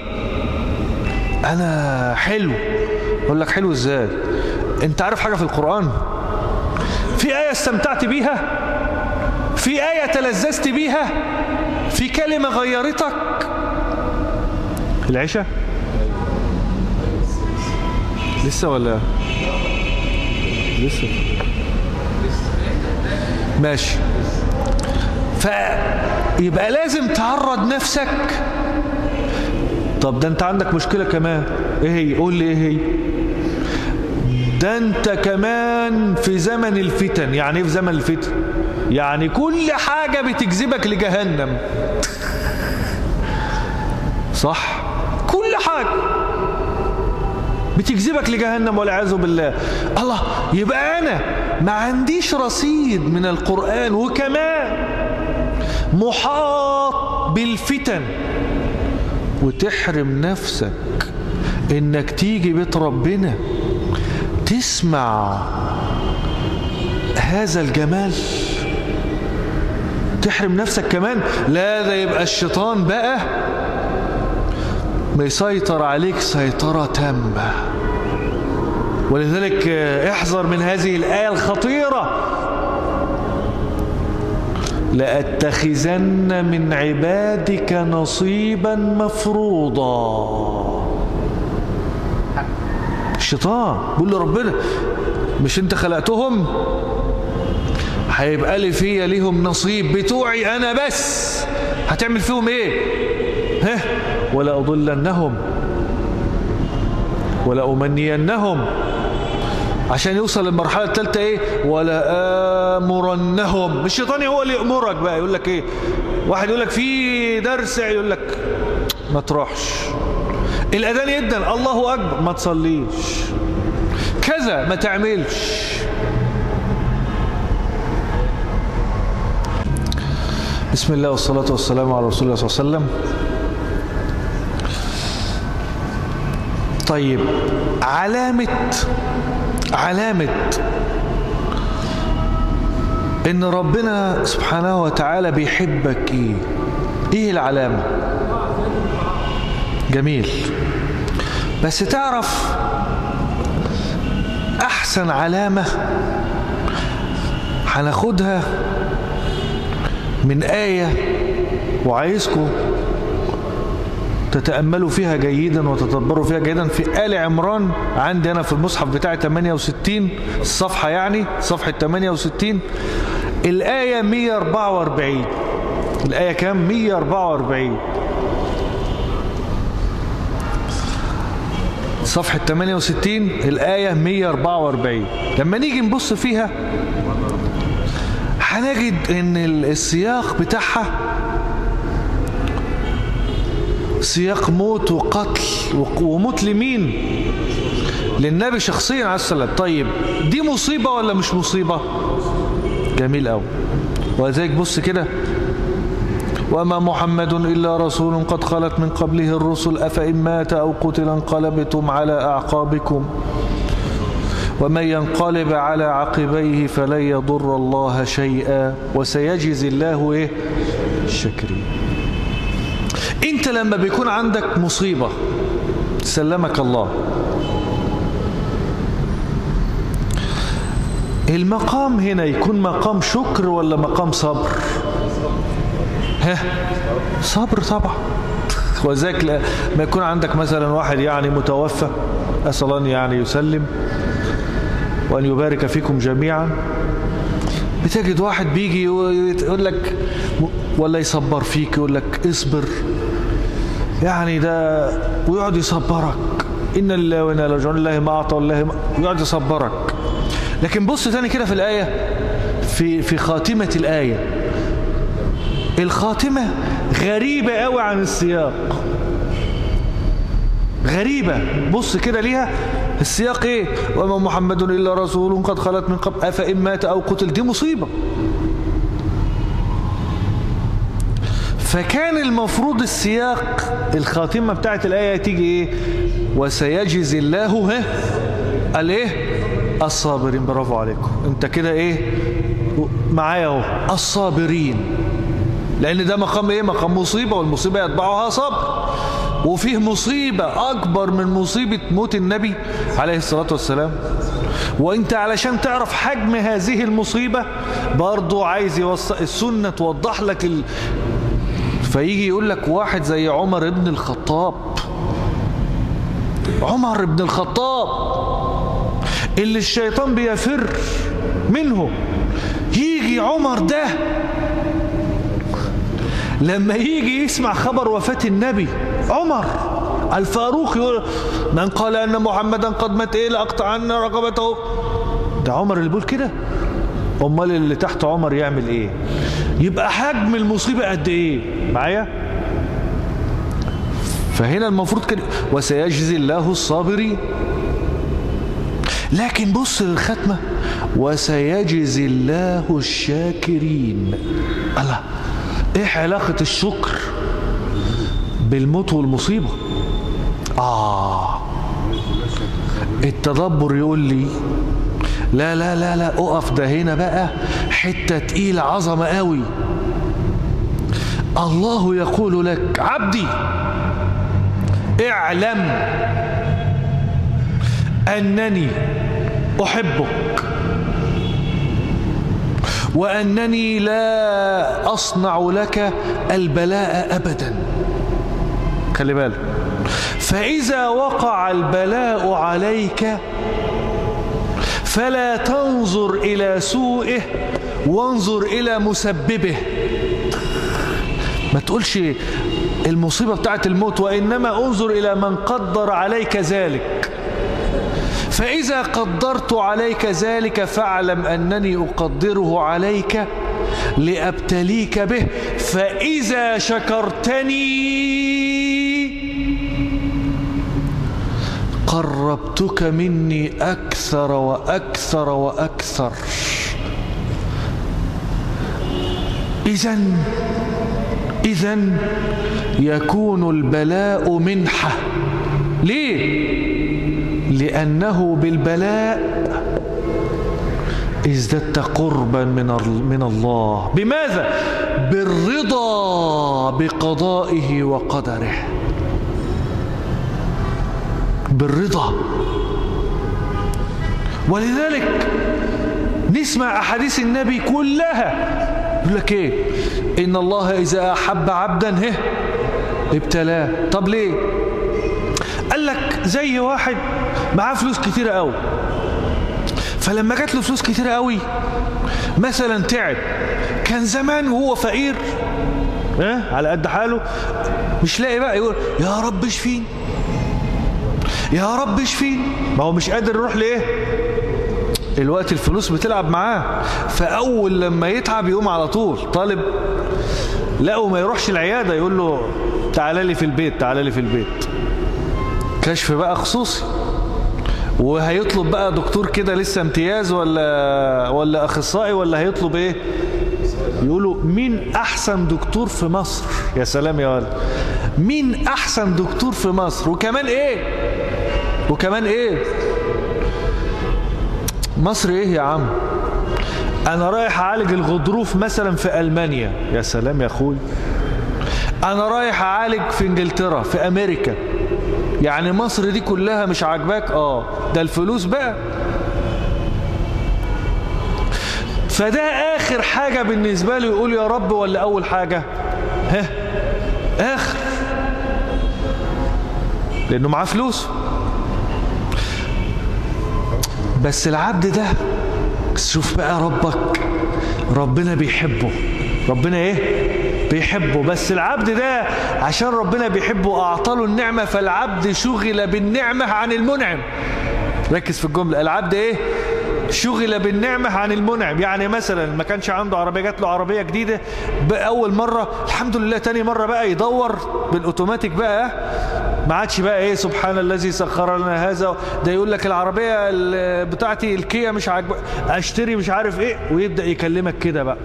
أنا حلو أقول لك حلو إزاي أنت عارف حاجة في القرآن في آية استمتعت بيها في آية تلذذت بيها في كلمة غيرتك العشاء لسه ولا لسه ماشي فيبقى لازم تعرض نفسك طب ده انت عندك مشكلة كمان ايه هي قول لي ايه هي ده انت كمان في زمن الفتن يعني ايه في زمن الفتن يعني كل حاجة بتجذبك لجهنم صح كل حاجة بتجذبك لجهنم والعياذ بالله الله يبقى أنا ما عنديش رصيد من القرآن وكمان محاط بالفتن وتحرم نفسك انك تيجي بيت ربنا تسمع هذا الجمال تحرم نفسك كمان لا ده يبقى الشيطان بقى بيسيطر عليك سيطرة تامة ولذلك احذر من هذه الآية الخطيرة لأتخذن من عبادك نصيبا مفروضا الشيطان بيقول لربنا مش انت خلقتهم هيبقى لي فيا ليهم نصيب بتوعي انا بس هتعمل فيهم ايه ها ولا اضلنهم ولا امنينهم عشان يوصل للمرحله الثالثه ايه ولا امرنهم الشيطان هو اللي يامرك بقى يقول لك ايه واحد يقول لك في درس يقول لك ما تروحش الاذان يدن الله اكبر ما تصليش كذا ما تعملش بسم الله والصلاة والسلام على رسول الله صلى الله عليه وسلم طيب علامة علامة ان ربنا سبحانه وتعالى بيحبك ايه ايه العلامة جميل بس تعرف احسن علامة هناخدها من آية وعايزكم تتأملوا فيها جيدا وتتدبروا فيها جيدا في آل عمران عندي أنا في المصحف بتاعي 68 الصفحة يعني صفحة 68 الآية 144 الآية كام 144 صفحة 68 الآية 144 لما نيجي نبص فيها هنجد ان السياق بتاعها سياق موت وقتل وموت لمين للنبي شخصيا عليه السلام طيب دي مصيبة ولا مش مصيبة جميل قوي ولذلك بص كده وما محمد إلا رسول قد خلت من قبله الرسل أفإن مات أو قتل انقلبتم على أعقابكم ومن ينقلب على عقبيه فلن يضر الله شيئا وسيجزي الله إيه الشاكرين انت لما بيكون عندك مصيبة سلمك الله المقام هنا يكون مقام شكر ولا مقام صبر ها صبر طبعا وذلك ما يكون عندك مثلا واحد يعني متوفى أسأل الله يعني يسلم وأن يبارك فيكم جميعا بتجد واحد بيجي يقول لك ولا يصبر فيك يقول لك اصبر يعني ده ويقعد يصبرك إن الله وإنا راجعون الله ما أعطى الله ما ويقعد يصبرك لكن بص تاني كده في الآية في في خاتمة الآية الخاتمة غريبة قوي عن السياق غريبة بص كده ليها السياق ايه وما محمد إلا رسول قد خلت من قبل أفإن مات أو قتل دي مصيبة فكان المفروض السياق الخاتمة بتاعت الآية تيجي ايه وسيجزي الله ها قال ايه الصابرين برافو عليكم انت كده ايه معايا اهو الصابرين لان ده مقام ايه مقام مصيبة والمصيبة يتبعها صبر وفيه مصيبة اكبر من مصيبة موت النبي عليه الصلاة والسلام وانت علشان تعرف حجم هذه المصيبة برضو عايز يوصل السنة توضح لك ال... فيجي يقول لك واحد زي عمر ابن الخطاب عمر ابن الخطاب اللي الشيطان بيفر منه يجي عمر ده لما يجي يسمع خبر وفاة النبي عمر الفاروق يقول من قال أن محمدا قد مات إيه لأقطعن رقبته ده عمر اللي بيقول كده أمال اللي تحت عمر يعمل إيه يبقى حجم المصيبة قد إيه معايا فهنا المفروض كده وسيجزي الله الصابرين لكن بص للختمة وسيجزي الله الشاكرين الله ايه علاقة الشكر بالموت والمصيبة آه التدبر يقول لي لا لا لا لا اقف ده هنا بقى حتة تقيلة عظمة قوي الله يقول لك عبدي اعلم أنني أحبك وأنني لا أصنع لك البلاء أبدا خلي بالك فإذا وقع البلاء عليك فلا تنظر إلى سوءه وانظر إلى مسببه ما تقولش المصيبة بتاعت الموت وإنما انظر إلى من قدر عليك ذلك فإذا قدرت عليك ذلك فاعلم أنني أقدره عليك لأبتليك به فإذا شكرتني قربتك مني أكثر وأكثر وأكثر إذن إذن يكون البلاء منحة ليه؟ لأنه بالبلاء ازددت قربا من من الله بماذا؟ بالرضا بقضائه وقدره بالرضا ولذلك نسمع أحاديث النبي كلها يقول لك ايه إن الله إذا أحب عبدا هه ابتلاه طب ليه قال لك زي واحد معاه فلوس كتيرة قوي فلما جات له فلوس كتيرة قوي مثلا تعب كان زمان وهو فقير اه على قد حاله مش لاقي بقى يقول يا رب اشفيني يا رب اشفيني ما هو مش قادر يروح ليه الوقت الفلوس بتلعب معاه فأول لما يتعب يقوم على طول طالب لقوا ما يروحش العيادة يقول له تعالى لي في البيت تعالى لي في البيت كشف بقى خصوصي وهيطلب بقى دكتور كده لسه امتياز ولا ولا اخصائي ولا هيطلب ايه يقولوا مين احسن دكتور في مصر يا سلام يا ولد مين احسن دكتور في مصر وكمان ايه وكمان ايه مصر ايه يا عم انا رايح اعالج الغضروف مثلا في المانيا يا سلام يا اخوي انا رايح اعالج في انجلترا في امريكا يعني مصر دي كلها مش عاجباك اه ده الفلوس بقى فده اخر حاجة بالنسبة له يقول يا رب ولا اول حاجة ها اخر لانه معاه فلوس بس العبد ده شوف بقى ربك ربنا بيحبه ربنا ايه بيحبه بس العبد ده عشان ربنا بيحبه اعطاله النعمة فالعبد شغل بالنعمة عن المنعم ركز في الجملة العبد ايه شغل بالنعمة عن المنعم يعني مثلا ما كانش عنده عربية جات له عربية جديدة بأول مرة الحمد لله تاني مرة بقى يدور بالأوتوماتيك بقى ما عادش بقى ايه سبحان الذي سخر لنا هذا ده يقول لك العربية بتاعتي الكيا مش عاجبه اشتري مش عارف ايه ويبدأ يكلمك كده بقى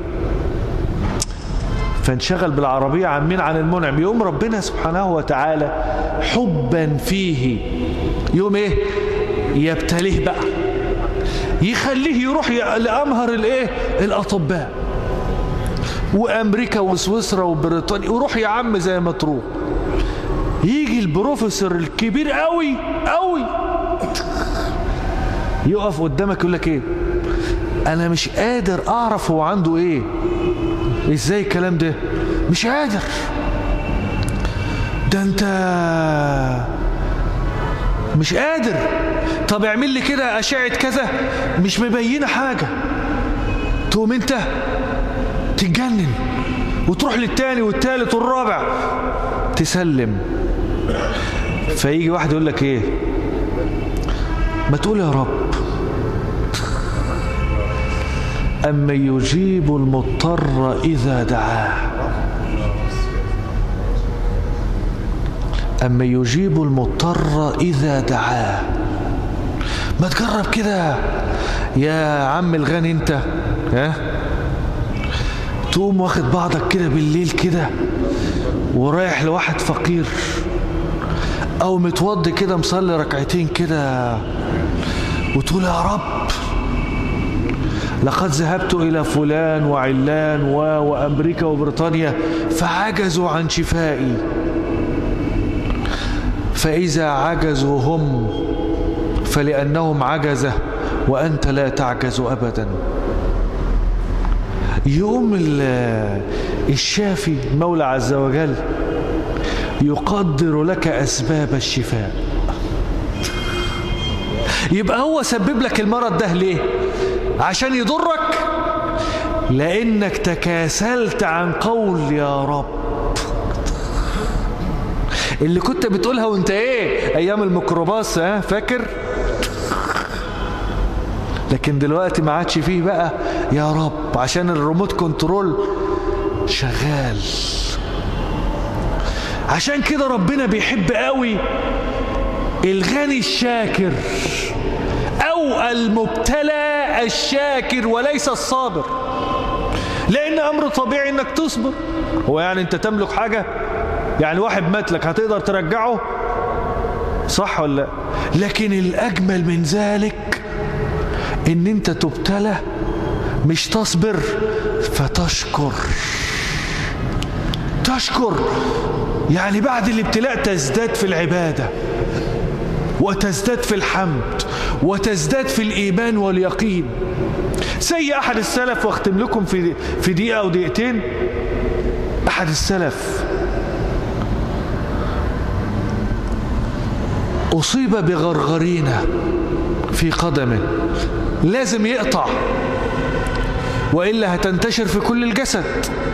فانشغل بالعربية عن مين عن المنعم يوم ربنا سبحانه وتعالى حبا فيه يوم ايه يبتليه بقى يخليه يروح لأمهر الايه الأطباء وأمريكا وسويسرا وبريطانيا وروح يا عم زي ما تروح يجي البروفيسور الكبير قوي قوي يقف قدامك يقول لك ايه انا مش قادر اعرف هو عنده ايه ازاي الكلام ده مش قادر ده انت مش قادر طب اعمل لي كده اشعه كذا مش مبينه حاجه تقوم انت تتجنن وتروح للتاني والتالت والرابع تسلم فيجي واحد يقول لك ايه ما تقول يا رب أما يجيب المضطر إذا دعاه أما يجيب المضطر إذا دعاه ما تجرب كده يا عم الغني انت ها تقوم واخد بعضك كده بالليل كده ورايح لواحد فقير او متوضي كده مصلي ركعتين كده وتقول يا رب لقد ذهبت إلى فلان وعلان و... وأمريكا وبريطانيا فعجزوا عن شفائي فإذا عجزوا هم فلأنهم عجزة وأنت لا تعجز أبدا يوم الشافي المولى عز وجل يقدر لك أسباب الشفاء يبقى هو سبب لك المرض ده ليه عشان يضرك لأنك تكاسلت عن قول يا رب اللي كنت بتقولها وانت ايه ايام الميكروباص ها فاكر لكن دلوقتي ما عادش فيه بقى يا رب عشان الريموت كنترول شغال عشان كده ربنا بيحب قوي الغني الشاكر او المبتلى الشاكر وليس الصابر لان امر طبيعي انك تصبر هو يعني انت تملك حاجة يعني واحد مات لك هتقدر ترجعه صح ولا لكن الاجمل من ذلك ان انت تبتلى مش تصبر فتشكر تشكر يعني بعد الابتلاء تزداد في العبادة وتزداد في الحمد وتزداد في الإيمان واليقين زي أحد السلف واختم لكم في في دقيقة أو دقيقتين أحد السلف أصيب بغرغرينة في قدمه لازم يقطع وإلا هتنتشر في كل الجسد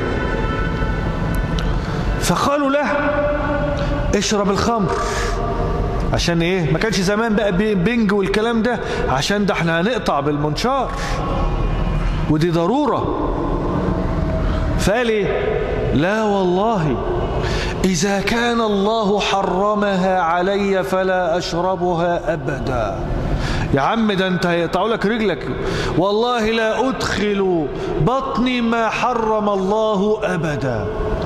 فقالوا له اشرب الخمر عشان ايه ما كانش زمان بقى بنج والكلام ده عشان ده احنا هنقطع بالمنشار ودي ضرورة فقال ايه لا والله إذا كان الله حرمها علي فلا أشربها أبدا يا عم ده انت هيقطعوا لك رجلك والله لا أدخل بطني ما حرم الله أبدا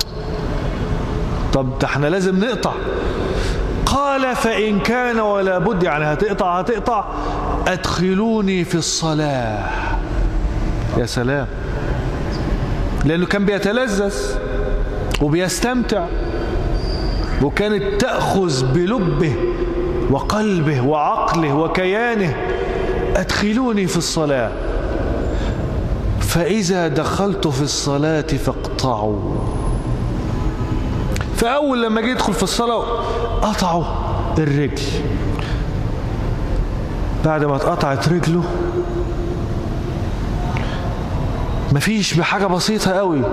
طب ده احنا لازم نقطع قال فإن كان ولا بد يعني هتقطع هتقطع أدخلوني في الصلاة يا سلام لأنه كان بيتلذذ وبيستمتع وكانت تأخذ بلبه وقلبه وعقله وكيانه أدخلوني في الصلاة فإذا دخلت في الصلاة فاقطعوا فأول لما جه يدخل في الصلاة قطعوا الرجل بعد ما اتقطعت رجله مفيش بحاجة بسيطة قوي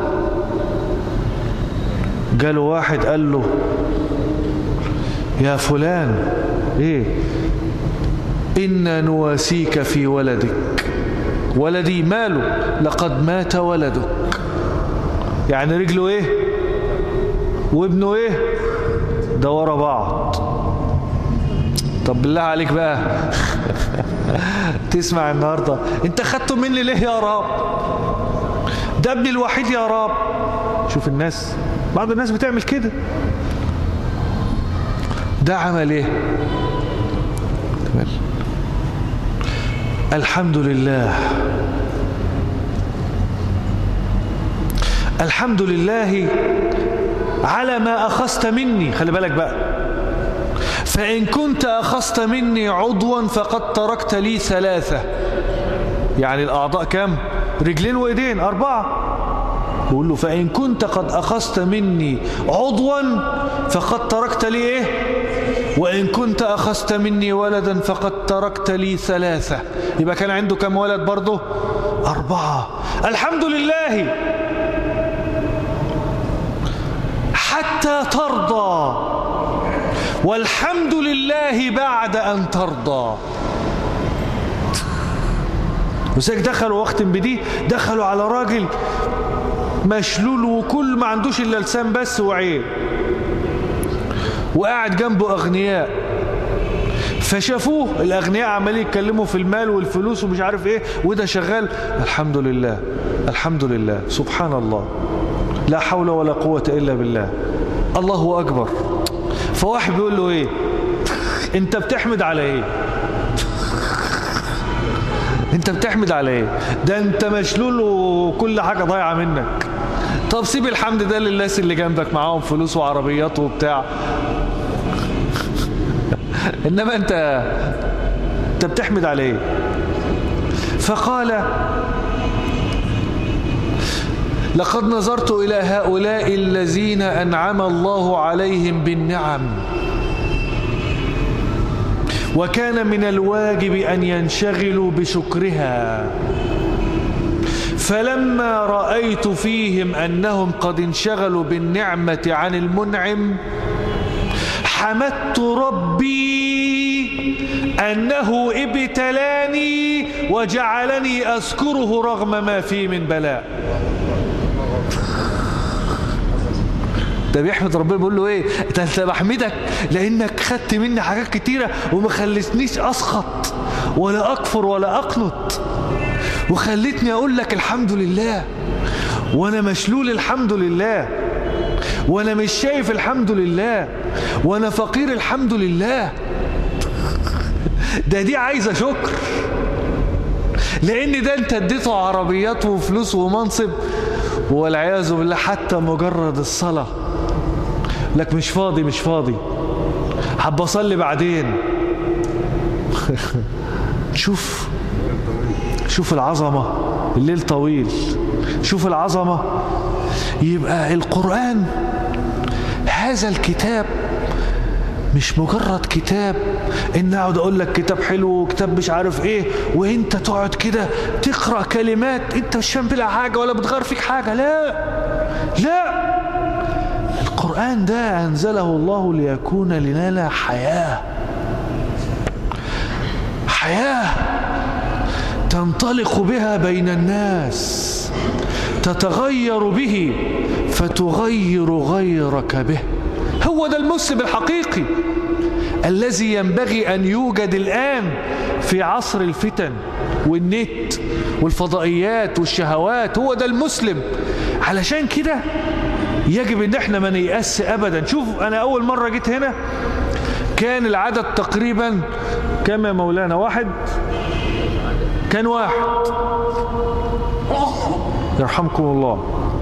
جاله واحد قال له يا فلان ايه إنا نواسيك في ولدك ولدي ماله لقد مات ولدك يعني رجله ايه وابنه ايه ده ورا بعض طب بالله عليك بقى تسمع النهاردة انت خدته مني ليه يا رب ده ابني الوحيد يا رب شوف الناس بعض الناس بتعمل كده ده عمل ايه الحمد لله الحمد لله على ما أخذت مني خلي بالك بقى فإن كنت أخذت مني عضوا فقد تركت لي ثلاثة يعني الأعضاء كم رجلين وإيدين أربعة بقول له فإن كنت قد أخذت مني عضوا فقد تركت لي إيه وإن كنت أخذت مني ولدا فقد تركت لي ثلاثة يبقى كان عنده كم ولد برضه أربعة الحمد لله حتى ترضى والحمد لله بعد أن ترضى وسيك دخلوا وقت بدي دخلوا على راجل مشلول وكل ما عندوش إلا لسان بس وعين وقاعد جنبه أغنياء فشافوه الأغنياء عمالين يتكلموا في المال والفلوس ومش عارف إيه وده شغال الحمد لله الحمد لله سبحان الله لا حول ولا قوة إلا بالله الله أكبر فواحد بيقول له إيه أنت بتحمد على إيه أنت بتحمد على إيه ده أنت مشلول وكل حاجة ضايعة منك طب سيب الحمد ده للناس اللي جنبك معاهم فلوس وعربيات وبتاع إنما أنت أنت بتحمد على إيه فقال لقد نظرت إلى هؤلاء الذين أنعم الله عليهم بالنعم وكان من الواجب أن ينشغلوا بشكرها فلما رأيت فيهم أنهم قد انشغلوا بالنعمة عن المنعم حمدت ربي أنه ابتلاني وجعلني أذكره رغم ما فيه من بلاء ده بيحمد ربنا بيقول له ايه ده انت بحمدك لانك خدت مني حاجات كتيرة وما خلتنيش اسخط ولا اكفر ولا اقنط وخلتني اقول لك الحمد لله وانا مشلول الحمد لله وانا مش شايف الحمد لله وانا فقير الحمد لله ده دي عايزة شكر لان ده انت اديته عربيات وفلوس ومنصب والعياذ بالله حتى مجرد الصلاة لك مش فاضي مش فاضي حب اصلي بعدين شوف شوف العظمة الليل طويل شوف العظمة يبقى القرآن هذا الكتاب مش مجرد كتاب ان اقعد اقول لك كتاب حلو وكتاب مش عارف ايه وانت تقعد كده تقرا كلمات انت مش فاهم بلا حاجه ولا بتغير فيك حاجه لا لا القران ده انزله الله ليكون لنا حياه حياه تنطلق بها بين الناس تتغير به فتغير غيرك به هو ده المسلم الحقيقي الذي ينبغي أن يوجد الآن في عصر الفتن والنت والفضائيات والشهوات هو ده المسلم علشان كده يجب ان احنا ما نيأس ابدا شوف انا اول مرة جيت هنا كان العدد تقريبا كما مولانا واحد كان واحد يرحمكم الله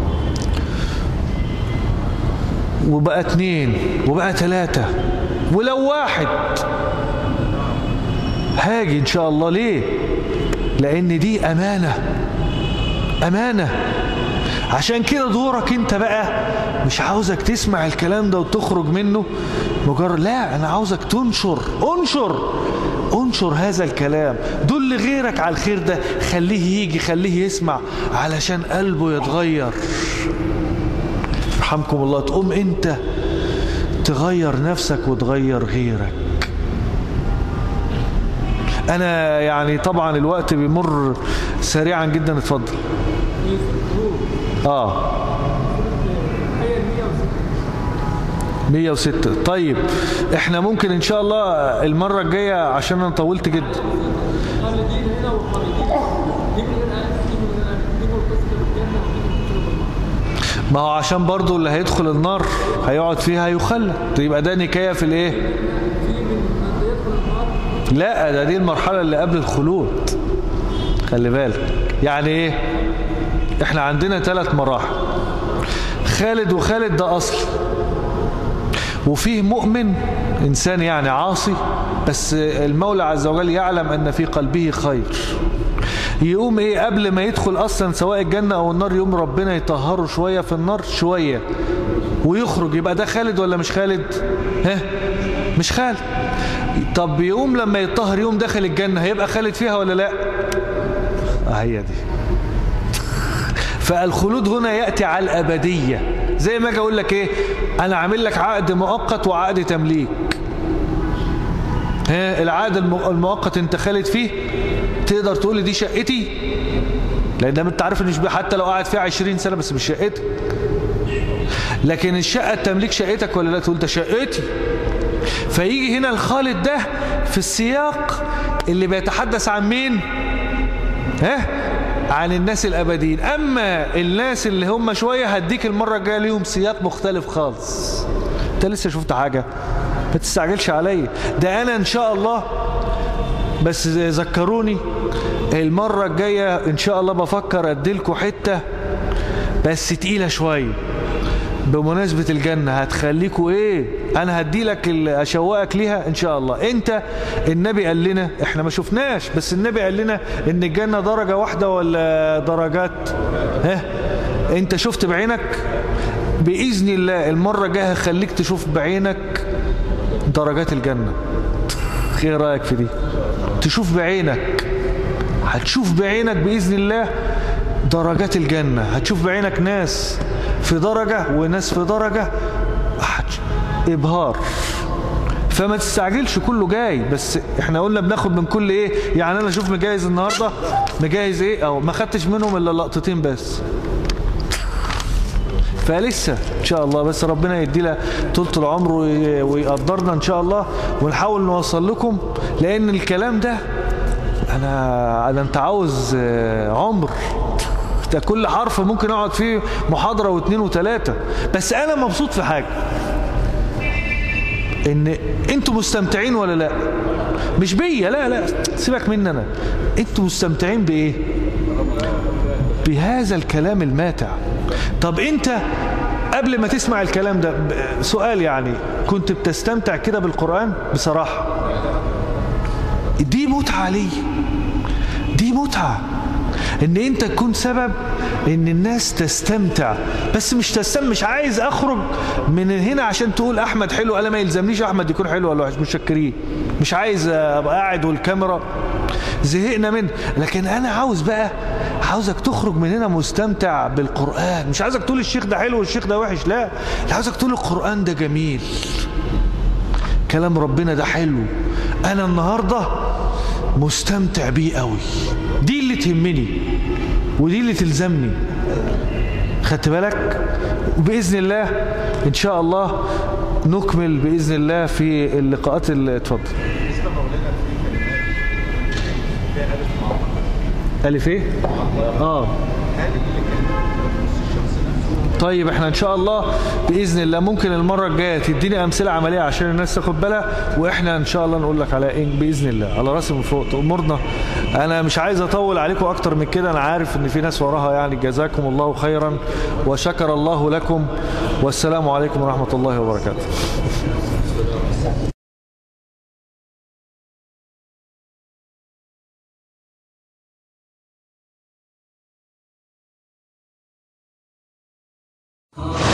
وبقى اتنين وبقى تلاتة ولو واحد هاجي ان شاء الله ليه لان دي امانة امانة عشان كده دورك انت بقى مش عاوزك تسمع الكلام ده وتخرج منه مجرد لا انا عاوزك تنشر انشر انشر هذا الكلام دل غيرك على الخير ده خليه يجي خليه يسمع علشان قلبه يتغير يرحمكم الله تقوم انت تغير نفسك وتغير غيرك انا يعني طبعا الوقت بيمر سريعا جدا اتفضل اه 106 طيب احنا ممكن ان شاء الله المرة الجاية عشان انا طولت جدا ما هو عشان برضو اللي هيدخل النار هيقعد فيها يخلد يبقى ده نكاية في الايه لا ده دي المرحلة اللي قبل الخلود خلي بالك يعني ايه احنا عندنا ثلاث مراحل خالد وخالد ده اصل وفيه مؤمن انسان يعني عاصي بس المولى عز وجل يعلم ان في قلبه خير يقوم ايه قبل ما يدخل اصلا سواء الجنة او النار يقوم ربنا يطهره شوية في النار شوية ويخرج يبقى ده خالد ولا مش خالد ها مش خالد طب يقوم لما يطهر يوم دخل الجنة هيبقى خالد فيها ولا لا آه هي دي فالخلود هنا يأتي على الأبدية زي ما اجي اقول لك ايه انا عامل لك عقد مؤقت وعقد تمليك ها العقد المؤقت انت خالد فيه تقدر تقول لي دي شقتي لان انت عارف ان حتى لو قاعد فيها 20 سنه بس مش شقتك لكن الشقه التمليك شقتك ولا لا تقول ده شقتي فيجي هنا الخالد ده في السياق اللي بيتحدث عن مين ها عن الناس الأبديين أما الناس اللي هم شوية هديك المرة الجاية ليهم سياق مختلف خالص أنت لسه شفت حاجة ما تستعجلش عليا ده أنا إن شاء الله بس ذكروني المرة الجاية إن شاء الله بفكر أديلكوا حتة بس تقيلة شوية بمناسبة الجنة هتخليكوا ايه انا هدي لك اشوقك ليها ان شاء الله انت النبي قال لنا احنا ما شفناش بس النبي قال لنا ان الجنة درجة واحدة ولا درجات ها انت شفت بعينك باذن الله المرة الجاية هخليك تشوف بعينك درجات الجنة ايه رايك في دي تشوف بعينك هتشوف بعينك باذن الله درجات الجنة هتشوف بعينك ناس في درجة وناس في درجة إبهار فما تستعجلش كله جاي بس احنا قلنا بناخد من كل ايه يعني انا اشوف مجهز النهاردة مجهز ايه او ما خدتش منهم الا لقطتين بس فلسه ان شاء الله بس ربنا يدي لها طولة العمر ويقدرنا ان شاء الله ونحاول نوصل لكم لان الكلام ده انا انا انت عاوز عمر ده كل حرف ممكن اقعد فيه محاضرة واثنين وثلاثة بس انا مبسوط في حاجة ان انتوا مستمتعين ولا لا مش بيا لا لا سيبك مني انا انتوا مستمتعين بايه بهذا الكلام الماتع طب انت قبل ما تسمع الكلام ده سؤال يعني كنت بتستمتع كده بالقرآن بصراحة دي متعة ليه دي متعة ان انت تكون سبب ان الناس تستمتع بس مش تستمتع مش عايز اخرج من هنا عشان تقول احمد حلو انا ما يلزمنيش احمد يكون حلو ولا وحش متشكرين مش عايز ابقى قاعد والكاميرا زهقنا منه لكن انا عاوز بقى عاوزك تخرج من هنا مستمتع بالقرآن مش عايزك تقول الشيخ ده حلو والشيخ ده وحش لا لا عاوزك تقول القرآن ده جميل كلام ربنا ده حلو انا النهاردة مستمتع بيه قوي دي اللي تهمني ودي اللي تلزمني خدت بالك وبإذن الله إن شاء الله نكمل بإذن الله في اللقاءات اللي اتفضل ألف إيه؟ آه طيب احنا ان شاء الله باذن الله ممكن المره الجايه تديني امثله عمليه عشان الناس تاخد بالها واحنا ان شاء الله نقول لك على ايه باذن الله على راسي من فوق امورنا انا مش عايز اطول عليكم اكتر من كده انا عارف ان في ناس وراها يعني جزاكم الله خيرا وشكر الله لكم والسلام عليكم ورحمه الله وبركاته Oh